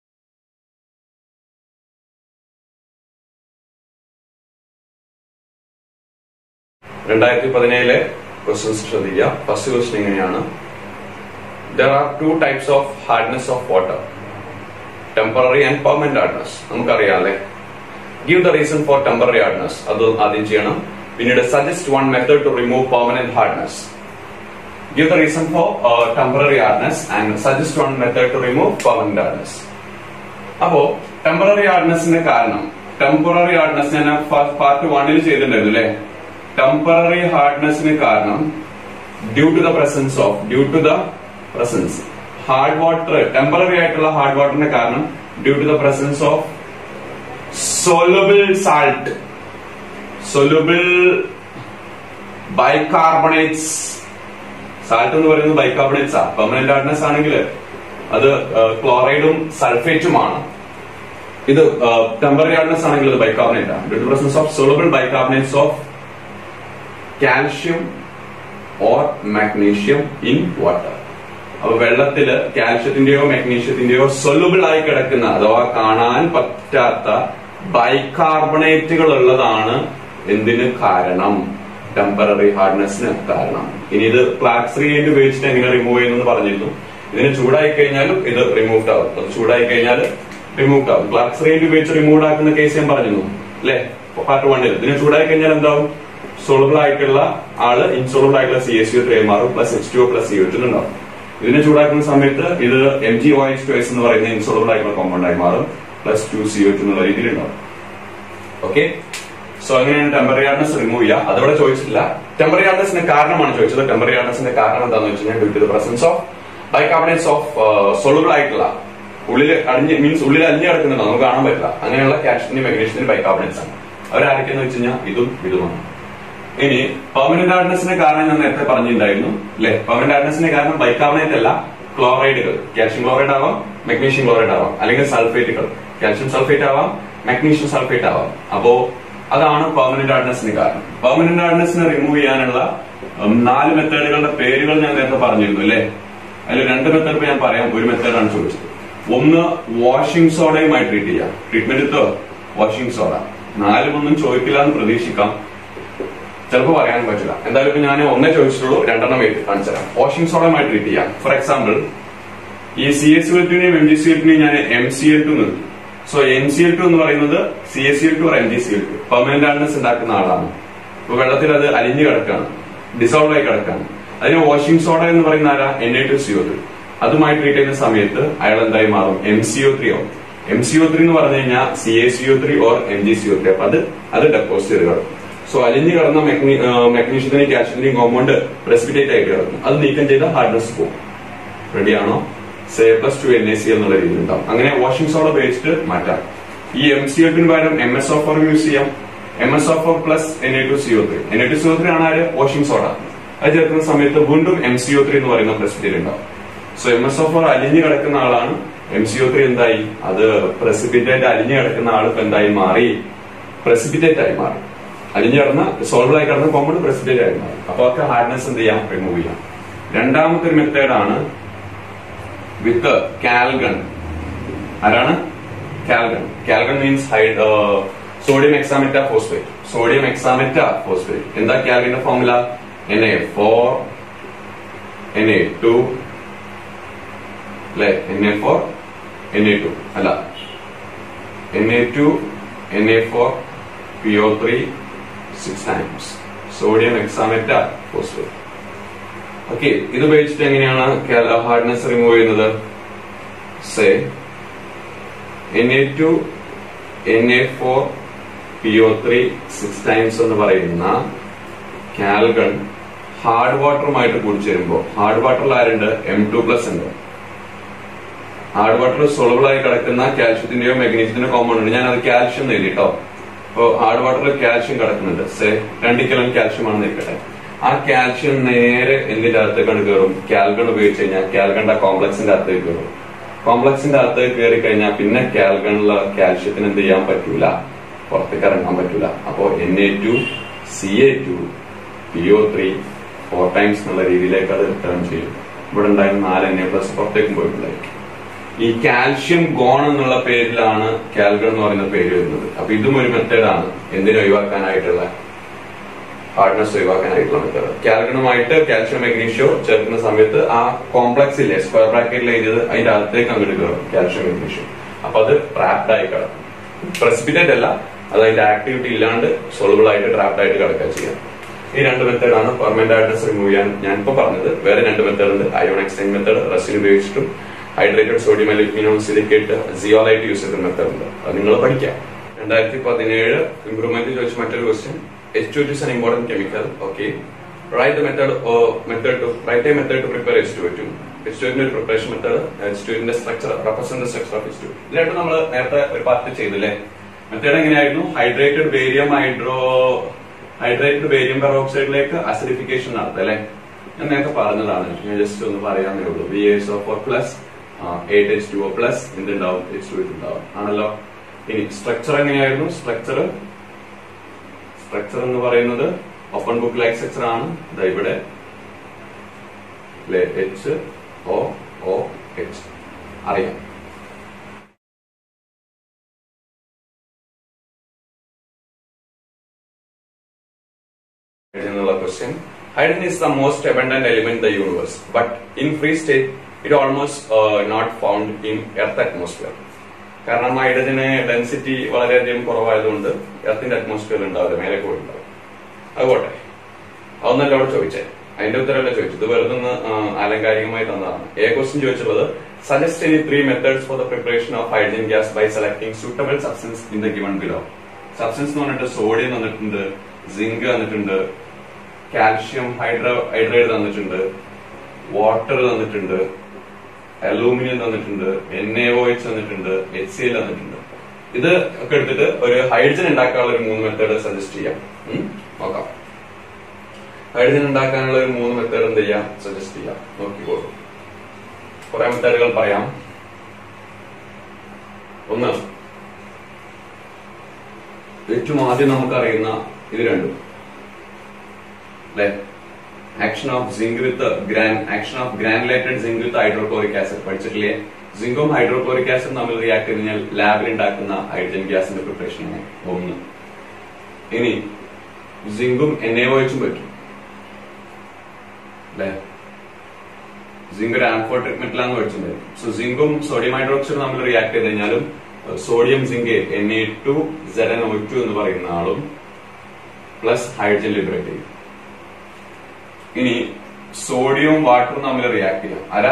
രണ്ടായിരത്തി പതിനേഴിലെ ക്വസ്റ്റ്യൻസ് ശ്രദ്ധിക്കുക ഫസ്റ്റ് ക്വസ്റ്റ്യൻ എങ്ങനെയാണ് there are two types of hardness of water temporary and permanent hardness നമുക്കറിയാം അല്ലേ give the reason for temporary hardness അത് ആദ്യം ചെയ്യണം പിന്നീട് suggest one method to remove permanent hardness give the reason for uh, temporary hardness and suggest one method to remove permanent hardness അപ്പോ temporary ഹാർഡ്നെസിന്റെ കാരണം temporary hardness ഞാൻ part വണ്ണിൽ ചെയ്തിട്ടുണ്ടായിരുന്നു അല്ലെ ടെമ്പററി ഹാർഡ്നെസിന് കാരണം due to the presence of due to the presence hard water temporary ആയിട്ടുള്ള ഹാർഡ് വാട്ടറിന്റെ കാരണം due to the presence of soluble salt soluble bicarbonates salt എന്ന് പറയുന്നത് ബൈകാർബണേറ്റ്സ് ആ പെർമനന്റ് ഹാർഡ്നെസ് ആണെങ്കിൽ അത് ക്ലോറൈഡും സൾഫേറ്റുമാണ് ഇത് ടെമ്പററി ഹാർഡ്നെസ് ആണെങ്കിൽ അത് ബൈകാർബണേറ്റ് ആണ് due to presence of soluble bicarbonates of calcium or magnesium in water അപ്പൊ വെള്ളത്തില് കാൽഷ്യത്തിന്റെയോ മാഗ്നീഷ്യത്തിന്റെയോ സൊലുബിൾ ആയി കിടക്കുന്ന അഥവാ കാണാൻ പറ്റാത്ത ബൈകാർബണേറ്റുകൾ ഉള്ളതാണ് എന്തിന് കാരണം ടെമ്പററി ഹാർഡ്നെസ്സിന് കാരണം ഇനി ഇത് ക്ലാക്സ് റിയേന്റ് ഉപയോഗിച്ചിട്ട് എങ്ങനെ റിമൂവ് ചെയ്യുന്നു പറഞ്ഞിരുന്നു ഇതിന് ചൂടായി കഴിഞ്ഞാലും ഇത് റിമൂവ്ഡ് ആവും അത് ചൂടായി കഴിഞ്ഞാൽ റിമൂവ്ഡ് ആവും ക്ലാക്സ് റിയേന്റ് ഉപയോഗിച്ച് റിമൂവ് ആക്കുന്ന കേസ് ഞാൻ പറഞ്ഞിരുന്നു അല്ലെ പാർട്ട് വണ്ണിൽ ഇതിന് ചൂടായി കഴിഞ്ഞാൽ എന്താവും സോളബിൾ ആയിട്ടുള്ള ആള് ഇൻസോളബിൾ ആയിട്ടുള്ള സി എസ് യു ത്രീ മാറും plus H two plus C two ഉണ്ടാവും ഇതിനെ ചൂടാക്കുന്ന സമയത്ത് ഇത് M G O H two S എന്ന് പറയുന്ന ഇൻസോളബിൾ ആയിട്ടുള്ള കോമ്പൗണ്ട് ആയി മാറും പ്ലസ് ടു സി ടു എന്നുള്ള രീതിയിൽ ഉണ്ടാവും ഓക്കെ സോ അങ്ങനെയാണ് ടെമ്പററി ഹാർഡ്നസ് റിമൂവ് ചെയ്യുക അതവിടെ ചോദിച്ചില്ല ടെമ്പററി ഹാർഡ്നസിന്റെ കാരണമാണ് ചോദിച്ചത് ടെമ്പററി ഹാർഡ്നസിന്റെ കാരണം എന്താണെന്ന് വെച്ച് കഴിഞ്ഞാൽ due to the presence of bicarbonates of soluble ആയിട്ടുള്ള ഉള്ളിൽ അടിഞ്ഞ് മീൻസ് ഉള്ളിൽ അലിഞ്ഞു കിടക്കുന്നുണ്ടോ നമുക്ക് കാണാൻ പറ്റില്ല അങ്ങനെയുള്ള കാൽഷ്യത്തിന് മെഗ്നീഷ്യത്തിന് ബൈകാർബണേറ്റ്സ് ആണ് അവരാരൊക്കെയെന്ന് വെച്ച് കഴിഞ്ഞാൽ ഇതും ഇതുമാണ് ഇനി പെർമനന്റ് ഹാർഡ്നസിന്റെ കാരണം ഞാൻ നേരത്തെ പറഞ്ഞിട്ടുണ്ടായിരുന്നു അല്ലെ പെർമനന്റ് ഹാർഡ്നസിന്റെ കാരണം ബൈകാർബണേറ്റ് അല്ല ക്ലോറൈഡുകൾ കാൽഷ്യം ക്ലോറൈഡ് ആവാം മെഗ്നീഷ്യം ക്ലോറൈഡ് ആവാം അല്ലെങ്കിൽ സൾഫേറ്റുകൾ കാൽഷ്യം സൾഫേറ്റ് ആവാം മെഗ്നീഷ്യം സൾഫേറ്റ് ആവാം അപ്പോ അതാണ് പെർമനന്റ് ഹാർഡ്നസിന് കാരണം പെർമനന്റ് ഹാർഡ്നസിനെ റിമൂവ് ചെയ്യാനുള്ള ഉം, നാല് മെത്തേഡുകളുടെ പേരുകൾ ഞാൻ നേരത്തെ പറഞ്ഞിരുന്നു അല്ലെ അതിൽ രണ്ട് മെത്തേഡ് ഞാൻ പറയാം ഒരു മെത്തേഡാണ് ചോദിച്ചത് ഒന്ന് വാഷിംഗ് സോഡയുമായി ട്രീറ്റ് ചെയ്യാം ട്രീറ്റ്മെന്റ് വാഷിംഗ് സോഡ നാലും ഒന്നും ചോദിക്കില്ല എന്ന് പ്രതീക്ഷിക്കാം ചിലപ്പോൾ പറയാൻ പറ്റില്ല എന്തായാലും ഇപ്പൊ ഞാൻ ഒന്നേ ചോദിച്ചിട്ടുള്ളൂ രണ്ടെണ്ണം എഴുതി കാണിച്ചു തരാം വാഷിംഗ് സോഡയുമായി ട്രീറ്റ് ചെയ്യാം ഫോർ എക്സാമ്പിൾ ഈ സി എസ് എൽറ്റിനെയും എം ജി സി എൽറ്റിനെയും ഞാൻ എം സി എൽ ടു നിർത്തി so M C L two എന്ന് പറയുന്നത് C S C L two M G C L two permanent hardness ഉണ്ടാക്കുന്ന ആളാണ് ഇപ്പൊ വെള്ളത്തിൽ അത് അലിഞ്ഞു കിടക്കാണ് ഡിസോൾവ് ആയി കിടക്കാണ് അതിന് വാഷിംഗ് സോഡ എന്ന് പറയുന്ന ആരാ N A two C O three അതുമായി ട്രീറ്റ് ചെയ്യുന്ന സമയത്ത് അയാൾ എന്തായി മാറും എം സി ഒ ത്രീ ആവും എം സി ഒ ത്രീ എന്ന് പറഞ്ഞു കഴിഞ്ഞാൽ C A C O three or M G C O three അപ്പൊ അത് അത് ഡെപ്പോസിറ്റ് ചെയ്ത് കിടക്കും സോ അലിഞ്ഞു കിടന്ന മെഗ്നീഷ്യത്തിന്റെയും കാൽഷ്യത്തിന്റെയും കോമ്പൗണ്ട് പ്രസിപ്പിറ്റേറ്റ് ആയിട്ട് കിടക്കും അത് നീക്കം ചെയ്ത ഹാർഡ്നസ് പോകും റെഡിയാണോ say plus two N A C എന്നുള്ള രീതിയിൽ ഉണ്ടാവും അങ്ങനെ വാഷിംഗ് സോഡ ഉപയോഗിച്ചിട്ട് മാറ്റാം ഈ എം സി എട്ടിന് പകരം എം എസ് ഓഫർ യൂസ് ചെയ്യാം M S offer plus N A two C O three N A two C O three ആണ് ആര് വാഷിംഗ് സോഡ അത് ചേർക്കുന്ന സമയത്ത് വീണ്ടും എം സി ഒ ത്രീ എന്ന് പറയുന്ന പ്രസിപ്പിറ്റേറ്റ് ഉണ്ടാവും സോ എം എസ് ഓഫർ അലിഞ്ഞു കിടക്കുന്ന ആളാണ് എം സി ഒ ത്രീ എന്തായി അത് പ്രസിപ്പിറ്റേറ്റ് അലിഞ്ഞു കിടക്കുന്ന ആൾ ഇപ്പൊ എന്തായി മാറി പ്രസിപ്പിറ്റേറ്റ് ആയി മാറി അലിഞ്ഞു കിടന്ന സോൾവ് ആയി കിടന്ന കോമ്പൗണ്ട് പ്രസിപ്പിറ്റേറ്റ് ആയി മാറി അപ്പൊ ഒക്കെ ഹാർഡ്നെസ് എന്ത് ചെയ്യാം റിമൂവ് ചെയ്യാം രണ്ടാമത്തെ ഒരു മെത്തേഡാണ് വിത്ത് കാൽഗൺ ആരാണ് Calgon Calgon means hide sodium hexametaphosphate sodium hexametaphosphate എന്താ കാൽഗന്റെ formula N A four N A two അല്ലെ N A four N A two അല്ല N A two N A four P O three six times sodium hexametaphosphate okay ഇത് ഉപയോഗിച്ചിട്ട് എങ്ങനെയാണ് hardness remove ചെയ്യുന്നത് say N A two N A four P O three six times എന്ന് പറയുന്ന Calgon hard വാട്ടറുമായിട്ട് കൂടിച്ചേരുമ്പോ hard വാട്ടറിൽ ആരുണ്ട് M two plus ഉണ്ട് ഹാർഡ് വാട്ടർ സോളബിൾ ആയി കിടക്കുന്ന കാൽഷ്യത്തിന്റെയോ മെഗ്നീഷ്യത്തിന്റെയോ കോമ്പൗണ്ട് ഉണ്ട് ഞാൻ അത് കാൽഷ്യം എഴുതി കേട്ടോ അപ്പോ ഹാർഡ് വാട്ടറിൽ കാൽഷ്യം കിടക്കുന്നുണ്ട് സേ രണ്ട് കിലോ കാൽഷ്യം ആണെന്ന് ഇരിക്കട്ടെ ആ കാൽഷ്യം നേരെ എന്തിന്റെ അകത്തേക്കാണ് കയറും കാൽഗൺ ഉപയോഗിച്ച് കഴിഞ്ഞാൽ കാൽഗണിന്റെ കോംപ്ലക്സിന്റെ അകത്തേക്ക് കയറും കോംപ്ലക്സിന്റെ അകത്തേക്ക് കയറി കഴിഞ്ഞാൽ പിന്നെ കാൽഗണിലെ കാൽഷ്യത്തിന് എന്ത് ചെയ്യാൻ പറ്റൂല പുറത്തേക്ക് ഇറങ്ങാൻ പറ്റൂല അപ്പോ N A two C A two P O three four times എന്നുള്ള രീതിയിലേക്ക് അത് റിട്ടേൺ ചെയ്യും ഇവിടെ ഉണ്ടായിരുന്ന നാല് എൻ എ പ്ലസ് പുറത്തേക്കും പോയിട്ടുണ്ടായിരിക്കും ഈ കാൽഷ്യം ഗോൺ എന്നുള്ള പേരിലാണ് കാൽഗൺ എന്ന് പറയുന്ന പേര് വരുന്നത് അപ്പൊ ഇതും ഒരു മെത്തേഡാണ് എന്തിനു ഒഴിവാക്കാനായിട്ടുള്ള ഹാർഡ്നെസ് ഒഴിവാക്കാനായിട്ടുള്ള മെത്തേഡ് കാൽഗണുമായിട്ട് കാൽഷ്യം മെഗ്നീഷ്യോ ചേർക്കുന്ന സമയത്ത് ആ കോംപ്ലക്സ് ഇല്ലേ സ്ക്വയർ ബ്രാക്കറ്റിൽ എഴുതിയത് അതിന്റെ അകത്തേക്ക് അങ്ങോട്ട് കയറും കാൽഷ്യം മെഗ്നീഷ്യം അപ്പൊ അത് ട്രാപ്ഡ് ആയി കിടക്കും പ്രസിപ്പിറ്റേറ്റ് അല്ല അത് അതിന്റെ ആക്ടിവിറ്റി ഇല്ലാണ്ട് സോളബിൾ ആയിട്ട് ട്രാപ്ഡ് ആയിട്ട് കിടക്കുക ചെയ്യാം ഈ രണ്ട് മെത്തേഡാണ് പെർമനന്റ് ഹാർഡ്നെസ് റിമൂവ് ചെയ്യാൻ ഞാൻ ഇപ്പൊ പറഞ്ഞത് വേറെ രണ്ട് മെത്തേഡ് ഉണ്ട് അയോൺ എക്സ്റ്റൈൻ മെത്തേഡ് റെസിൻ ഉപയോഗിച്ചിട്ടും hydrated sodium aluminium silicate zeolite use ചെയ്ത മെത്തേഡ് ഉണ്ട് അത് നിങ്ങൾ പഠിക്കാം രണ്ടായിരത്തി പതിനേഴ് ഇംപ്രൂവ്മെന്റ് ചോദിച്ച മറ്റൊരു question H two is an important chemical okay write the method or method to write a method to prepare H2O2 H2O ന്റെ ഒരു പ്രിപ്പറേഷൻ മെത്തേഡ് H2O ന്റെ structure represent the structure of H2 ഇത് രണ്ടും നമ്മൾ നേരത്തെ ഒരു പാർട്ട് ചെയ്തില്ലേ method എങ്ങനെയായിരുന്നു hydrated barium hydro hydrated barium പെറോക്സൈഡിലേക്ക് അസിഡിഫിക്കേഷൻ നടത്തുക അല്ലെ ഞാൻ നേരത്തെ പറഞ്ഞതാണ് ഞാൻ ജസ്റ്റ് ഒന്ന് പറയാന്നേ ഉള്ളൂ B S O four plus eight H two O plus എന്തുണ്ടാവും എച്ച് ടു ഉണ്ടാവും ആണല്ലോ ഇനി സ്ട്രക്ചർ എങ്ങനെയായിരുന്നു സ്ട്രക്ചർ സ്ട്രക്ചർ എന്ന് പറയുന്നത് ഓപ്പൺ ബുക്ക് ലൈക്ക് സ്ട്രക്ചർ ആണ് ദാ ഇവിടെ എച്ച് ഒ ഒ എച്ച് അറിയാം എന്നുള്ള question hydrogen is the most abundant element the universe but in free state it almost not found in earth atmosphere കാരണം ഹൈഡ്രജന് ഡെൻസിറ്റി വളരെയധികം കുറവായതുകൊണ്ട് എർത്തിന്റെ അറ്റ്മോസ്ഫിയർ ഉണ്ടാവില്ല മേലെ പോയിട്ടുണ്ടാവും അത് പോട്ടെ അതൊന്നല്ല അവിടെ ചോദിച്ചേ അതിന്റെ ഉത്തരവല്ല ചോദിച്ചത് ഇത് വെറുതെ ഒന്ന് ആ, ആലങ്കാരികമായി തന്നതാണ് എ ക്വസ്റ്റ്യൻ ചോദിച്ചുള്ളത് suggest any three methods for the preparation of hydrogen gas by selecting suitable substance in the given below substance എന്ന് പറഞ്ഞിട്ട് സോഡിയം തന്നിട്ടുണ്ട് സിങ്ക് തന്നിട്ടുണ്ട് കാൽഷ്യം ഹൈഡ്രോ ഹൈഡ്രേറ്റ് തന്നിട്ടുണ്ട് വാട്ടർ തന്നിട്ടുണ്ട് അലൂമിനിയം തന്നിട്ടുണ്ട് എൻ എ ഒ എച്ച് തന്നിട്ടുണ്ട് H C L തന്നിട്ടുണ്ട് ഇത് ഒക്കെ എടുത്തിട്ട് ഒരു ഹൈഡ്രജൻ ഉണ്ടാക്കാനുള്ള ഒരു മൂന്ന് മെത്തേഡ് സജസ്റ്റ് ചെയ്യാം ഉം? നോക്കാം ഹൈഡ്രജൻ ഉണ്ടാക്കാനുള്ള ഒരു മൂന്ന് മെത്തേഡ് എന്ത് ചെയ്യാം സജസ്റ്റ് ചെയ്യാം നോക്കിക്കോളൂ കുറെ മെത്തേഡുകൾ പറയാം ഒന്ന് ഏറ്റവും ആദ്യം നമുക്കറിയുന്ന ഇത് രണ്ടും അല്ലെ action of zinc with gran action of granulated zinc with hydrochloric acid പഠിച്ചിട്ടില്ലേ സിങ്കും ഹൈഡ്രോക്ലോറിക് ആസിഡും തമ്മിൽ റിയാക്ട് ചെയ്ത് കഴിഞ്ഞാൽ ലാബിൽ ഉണ്ടാക്കുന്ന ഹൈഡ്രജൻ ഗ്യാസിന്റെ പ്രിപ്പറേഷൻ ആണ് ഒന്ന് ഇനി സിങ്കും എൻ എ ഒച്ചും പറ്റും അല്ലെ സിങ്ക് ഒരു ആംഫോർട്ട് മെറ്റലാന്ന് പഠിച്ചിട്ടുണ്ട് സോ സിങ്കും സോഡിയം ഹൈഡ്രോക്സൈഡും തമ്മിൽ റിയാക്ട് ചെയ്ത് കഴിഞ്ഞാലും sodium zinc N A two Z N O two എന്ന് പറയുന്ന ആളും പ്ലസ് ഹൈഡ്രജൻ ലിബറേറ്റ് ചെയ്യും ഇനി സോഡിയവും വാട്ടറും തമ്മിൽ റിയാക്ട് ചെയ്യാം ആരാ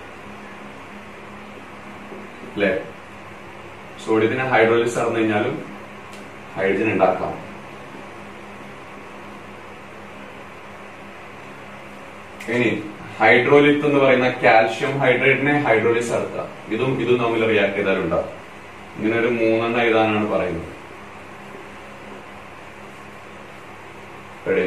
അല്ലെ സോഡിയത്തിന് ഹൈഡ്രോളിസ് നടന്നു കഴിഞ്ഞാലും ഹൈഡ്രജൻ ഉണ്ടാക്കാം ഇനി ഹൈഡ്രോലിത്ത് എന്ന് പറയുന്ന കാൽഷ്യം ഹൈഡ്രേറ്റിനെ ഹൈഡ്രോലിസ് നടത്താം ഇതും ഇതും തമ്മിൽ റിയാക്ട് ചെയ്താലുണ്ടാവും ഇങ്ങനെ ഒരു മൂന്നെണ്ണം എഴുതാനാണ് പറയുന്നത് Ready?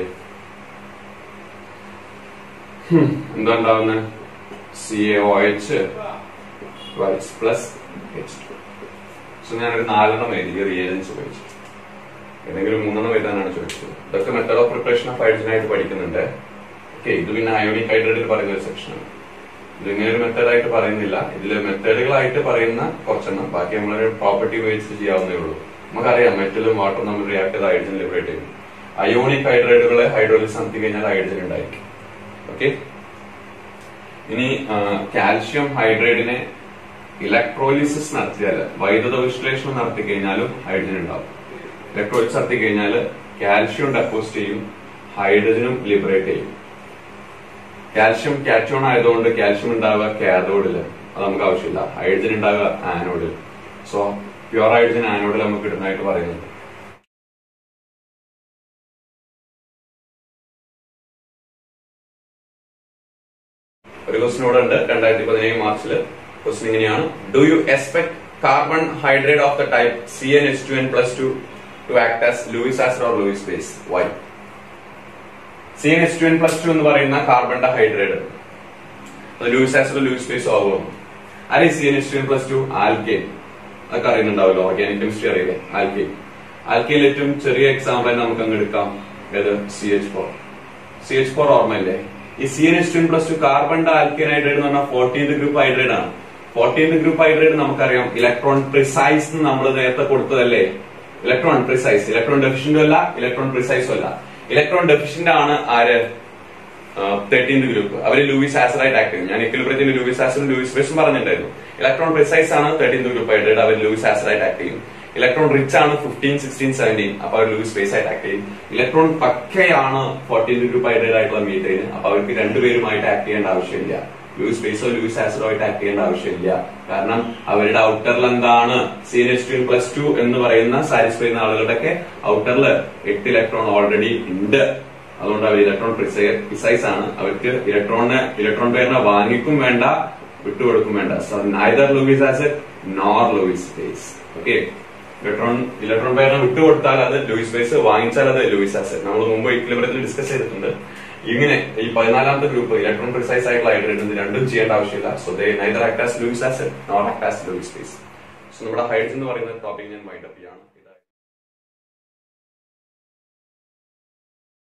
ഹും, എന്താ ഉണ്ടാവുന്നത് C A O H twelves plus H two so ഞാനൊരു നാലെണ്ണം എഴുതി റിയേജൻസ് ഉപയോഗിച്ചു ഏതെങ്കിലും മൂന്നെണ്ണം എഴുതാനാണ് ചോദിച്ചത് ഇതൊക്കെ method of preparation of hydrogen ആയിട്ട് പഠിക്കുന്നുണ്ട് ഓക്കെ ഇത് പിന്നെ അയോണിക് ഹൈഡ്രേറ്റിൽ പറയുന്ന ഒരു സെക്ഷനാണ് ഇത് ഇങ്ങനെ ഒരു മെത്തേഡ് ആയിട്ട് പറയുന്നില്ല ഇതിൽ മെത്തേഡുകളായിട്ട് പറയുന്ന കുറച്ചെണ്ണം ബാക്കി നമ്മളൊരു പ്രോപ്പർട്ടി ഉപയോഗിച്ച് ചെയ്യാവുന്നേ ഉള്ളൂ നമുക്കറിയാം മെറ്റലും വാട്ടറും നമ്മൾ റിയാക്ട് ചെയ്ത് ഹൈഡ്രജൻ ലിബറേറ്റ് ചെയ്യും അയോണിക് ഹൈഡ്രേറ്റുകളെ ഹൈഡ്രോളിസ് നടത്തി കഴിഞ്ഞാൽ ഹൈഡ്രജൻ ഉണ്ടായിരിക്കും ഓക്കെ ഇനി കാൽഷ്യം ഹൈഡ്രേറ്റിനെ ഇലക്ട്രോലിസിസ് നടത്തിയാൽ വൈദ്യുത വിശ്ലേഷണം നടത്തി കഴിഞ്ഞാലും ഹൈഡ്രജൻ ഉണ്ടാവും ഇലക്ട്രോലിസ് നടത്തി കഴിഞ്ഞാൽ കാൽഷ്യം ഡെപ്പോസിറ്റ് ചെയ്യും ഹൈഡ്രജനും ലിബറേറ്റ് ചെയ്യും കാൽഷ്യം കാറ്റോൺ ആയതുകൊണ്ട് കാൽഷ്യം ഉണ്ടാവുക കാഥോഡില് അത് നമുക്ക് ആവശ്യമില്ല ഹൈഡ്രജൻ ഉണ്ടാവുക ആനോഡിൽ സോ പ്യുവർ ഹൈഡ്രജൻ ആനോഡിൽ നമുക്ക് കിട്ടുന്നതായിട്ട് പറയുന്നുണ്ട് ഒരു ക്വസ്റ്റ്യൻ ഇവിടെ ഉണ്ട് രണ്ടായിരത്തി പതിനേഴ് മാർച്ചിൽ ക്വസ്റ്റ്യൻ ഇങ്ങനെയാണ് do you expect carbon hydrate of the type C N S two N plus two to act as Lewis acid or Lewis base why C N S two N plus two എന്ന് പറയുന്ന കാർബണിന്റെ hydrate അത് Lewis acid Lewis base ആവുമോ അല്ലെ C N S two N plus two alkane അതൊക്കെ അറിയുന്നുണ്ടാവല്ലോ organic chemistry അറിയില്ലേ alkane ആൽക്കെയിൽ ഏറ്റവും ചെറിയ എക്സാമ്പിൾ നമുക്ക് അങ്ങ് എടുക്കാം ഏത് C H four C H four ഓർമ്മയില്ലേ ഈ C N S two plus two കാർബണിന്റെ ആൽക്കൈൻ ഹൈഡ്രേറ്റ് എന്ന് പറഞ്ഞാൽ ഫോർട്ടീൻത് ഗ്രൂപ്പ് ഹൈഡ്രേറ്റ് ആണ് ഫോർട്ടീൻത് ഗ്രൂപ്പ് ഹൈഡ്രേറ്റ് നമുക്കറിയാം ഇലക്ട്രോൺ പ്രിസൈസ് നമ്മൾ നേരത്തെ കൊടുത്തതല്ലേ ഇലക്ട്രോൺ പ്രിസൈസ് ഇലക്ട്രോൺ ഡെഫിഷ്യന്റും അല്ല ഇലക്ട്രോൺ പ്രിസൈസും അല്ല ഇലക്ട്രോൺ ഡെഫിഷ്യന്റ് ആണ് ആര് തേർട്ടീൻത് ഗ്രൂപ്പ് അവര് ലൂയിസ് ആസിഡ് ആയിട്ട് ആക്ട് ചെയ്യും ഞാൻ ഇക്വിലിബ്രിയത്തിൽ ലൂയിസ് ആസിഡും ലൂയിസ് ബേസും പറഞ്ഞിട്ടുണ്ടായിരുന്നു ഇലക്ട്രോൺ പ്രിസൈസ് ആണ് തേർട്ടീൻത് ഗ്രൂപ്പ് ഹൈഡ്രേറ്റ് അവർ ലൂയിസ് ആസിഡ് ആയിട്ട് ആക്ട് ചെയ്യും ഇലക്ട്രോൺ റിച്ച് ആണ് ഫിഫ്റ്റീൻ സിക്സ്റ്റീൻ സെവൻറ്റീൻ അപ്പൊ അവർ ലൂയിസ് സ്പേസ് ആയിട്ട് ആക്ട് ചെയ്യും ഇലക്ട്രോൺ പക്കയാണ് ഫോർട്ടീൻ ഗ്രൂപ്പ് ഹൈഡ്രേറ്റ് ആയിട്ടുള്ള മീറ്റേന് അപ്പൊ അവർക്ക് രണ്ടുപേരുമായിട്ട് ആക്ട് ചെയ്യേണ്ട ആവശ്യമില്ല ലൂയിസ് സ്പേസോ ലൂയിസ് ആസിഡോ ആയിട്ട് ആക്ട് ചെയ്യേണ്ട ആവശ്യമില്ല കാരണം അവരുടെ ഔട്ടറിൽ എന്താണ് C N S two plus two എന്ന് പറയുന്ന സാറ്റിസ്ഫൈ ചെയ്യുന്ന ആളുകളുടെയൊക്കെ ഔട്ടറിൽ എട്ട് ഇലക്ട്രോൺ ഓൾറെഡി ഉണ്ട് അതുകൊണ്ട് അവർ ഇലക്ട്രോൺ പ്രിസൈസ് ആണ് അവർക്ക് ഇലക്ട്രോണിന് ഇലക്ട്രോൺ പേരിനെ വാങ്ങിക്കും വേണ്ട വിട്ടുകൊടുക്കും വേണ്ട neither Lewis acid nor Lewis base okay electron electron പേരിനെ വിട്ടുകൊടുത്താൽ അത് ലൂയിസ് ബേസ് വാങ്ങിച്ചാൽ അത് ലൂയിസ് ആസിഡ് നമ്മൾ മുമ്പ് ഇക്ലിബറത്തിൽ ഡിസ്കസ് ചെയ്തിട്ടുണ്ട് ഇങ്ങനെ ഈ പതിനാലാമത്തെ ഗ്രൂപ്പ് ഇലക്ട്രോൺ പ്രിസൈസ് ആയിട്ടുള്ള ഹൈഡ്രേറ്റ് രണ്ടും ചെയ്യേണ്ട ആവശ്യമില്ല so they neither act as Lewis acid nor act as Lewis base so നമ്മുടെ ഹൈഡ്രജൻ എന്ന് പറയുന്ന ടോപ്പിക് ഞാൻ വൈൻഡ് അപ്പ് ചെയ്യാണ്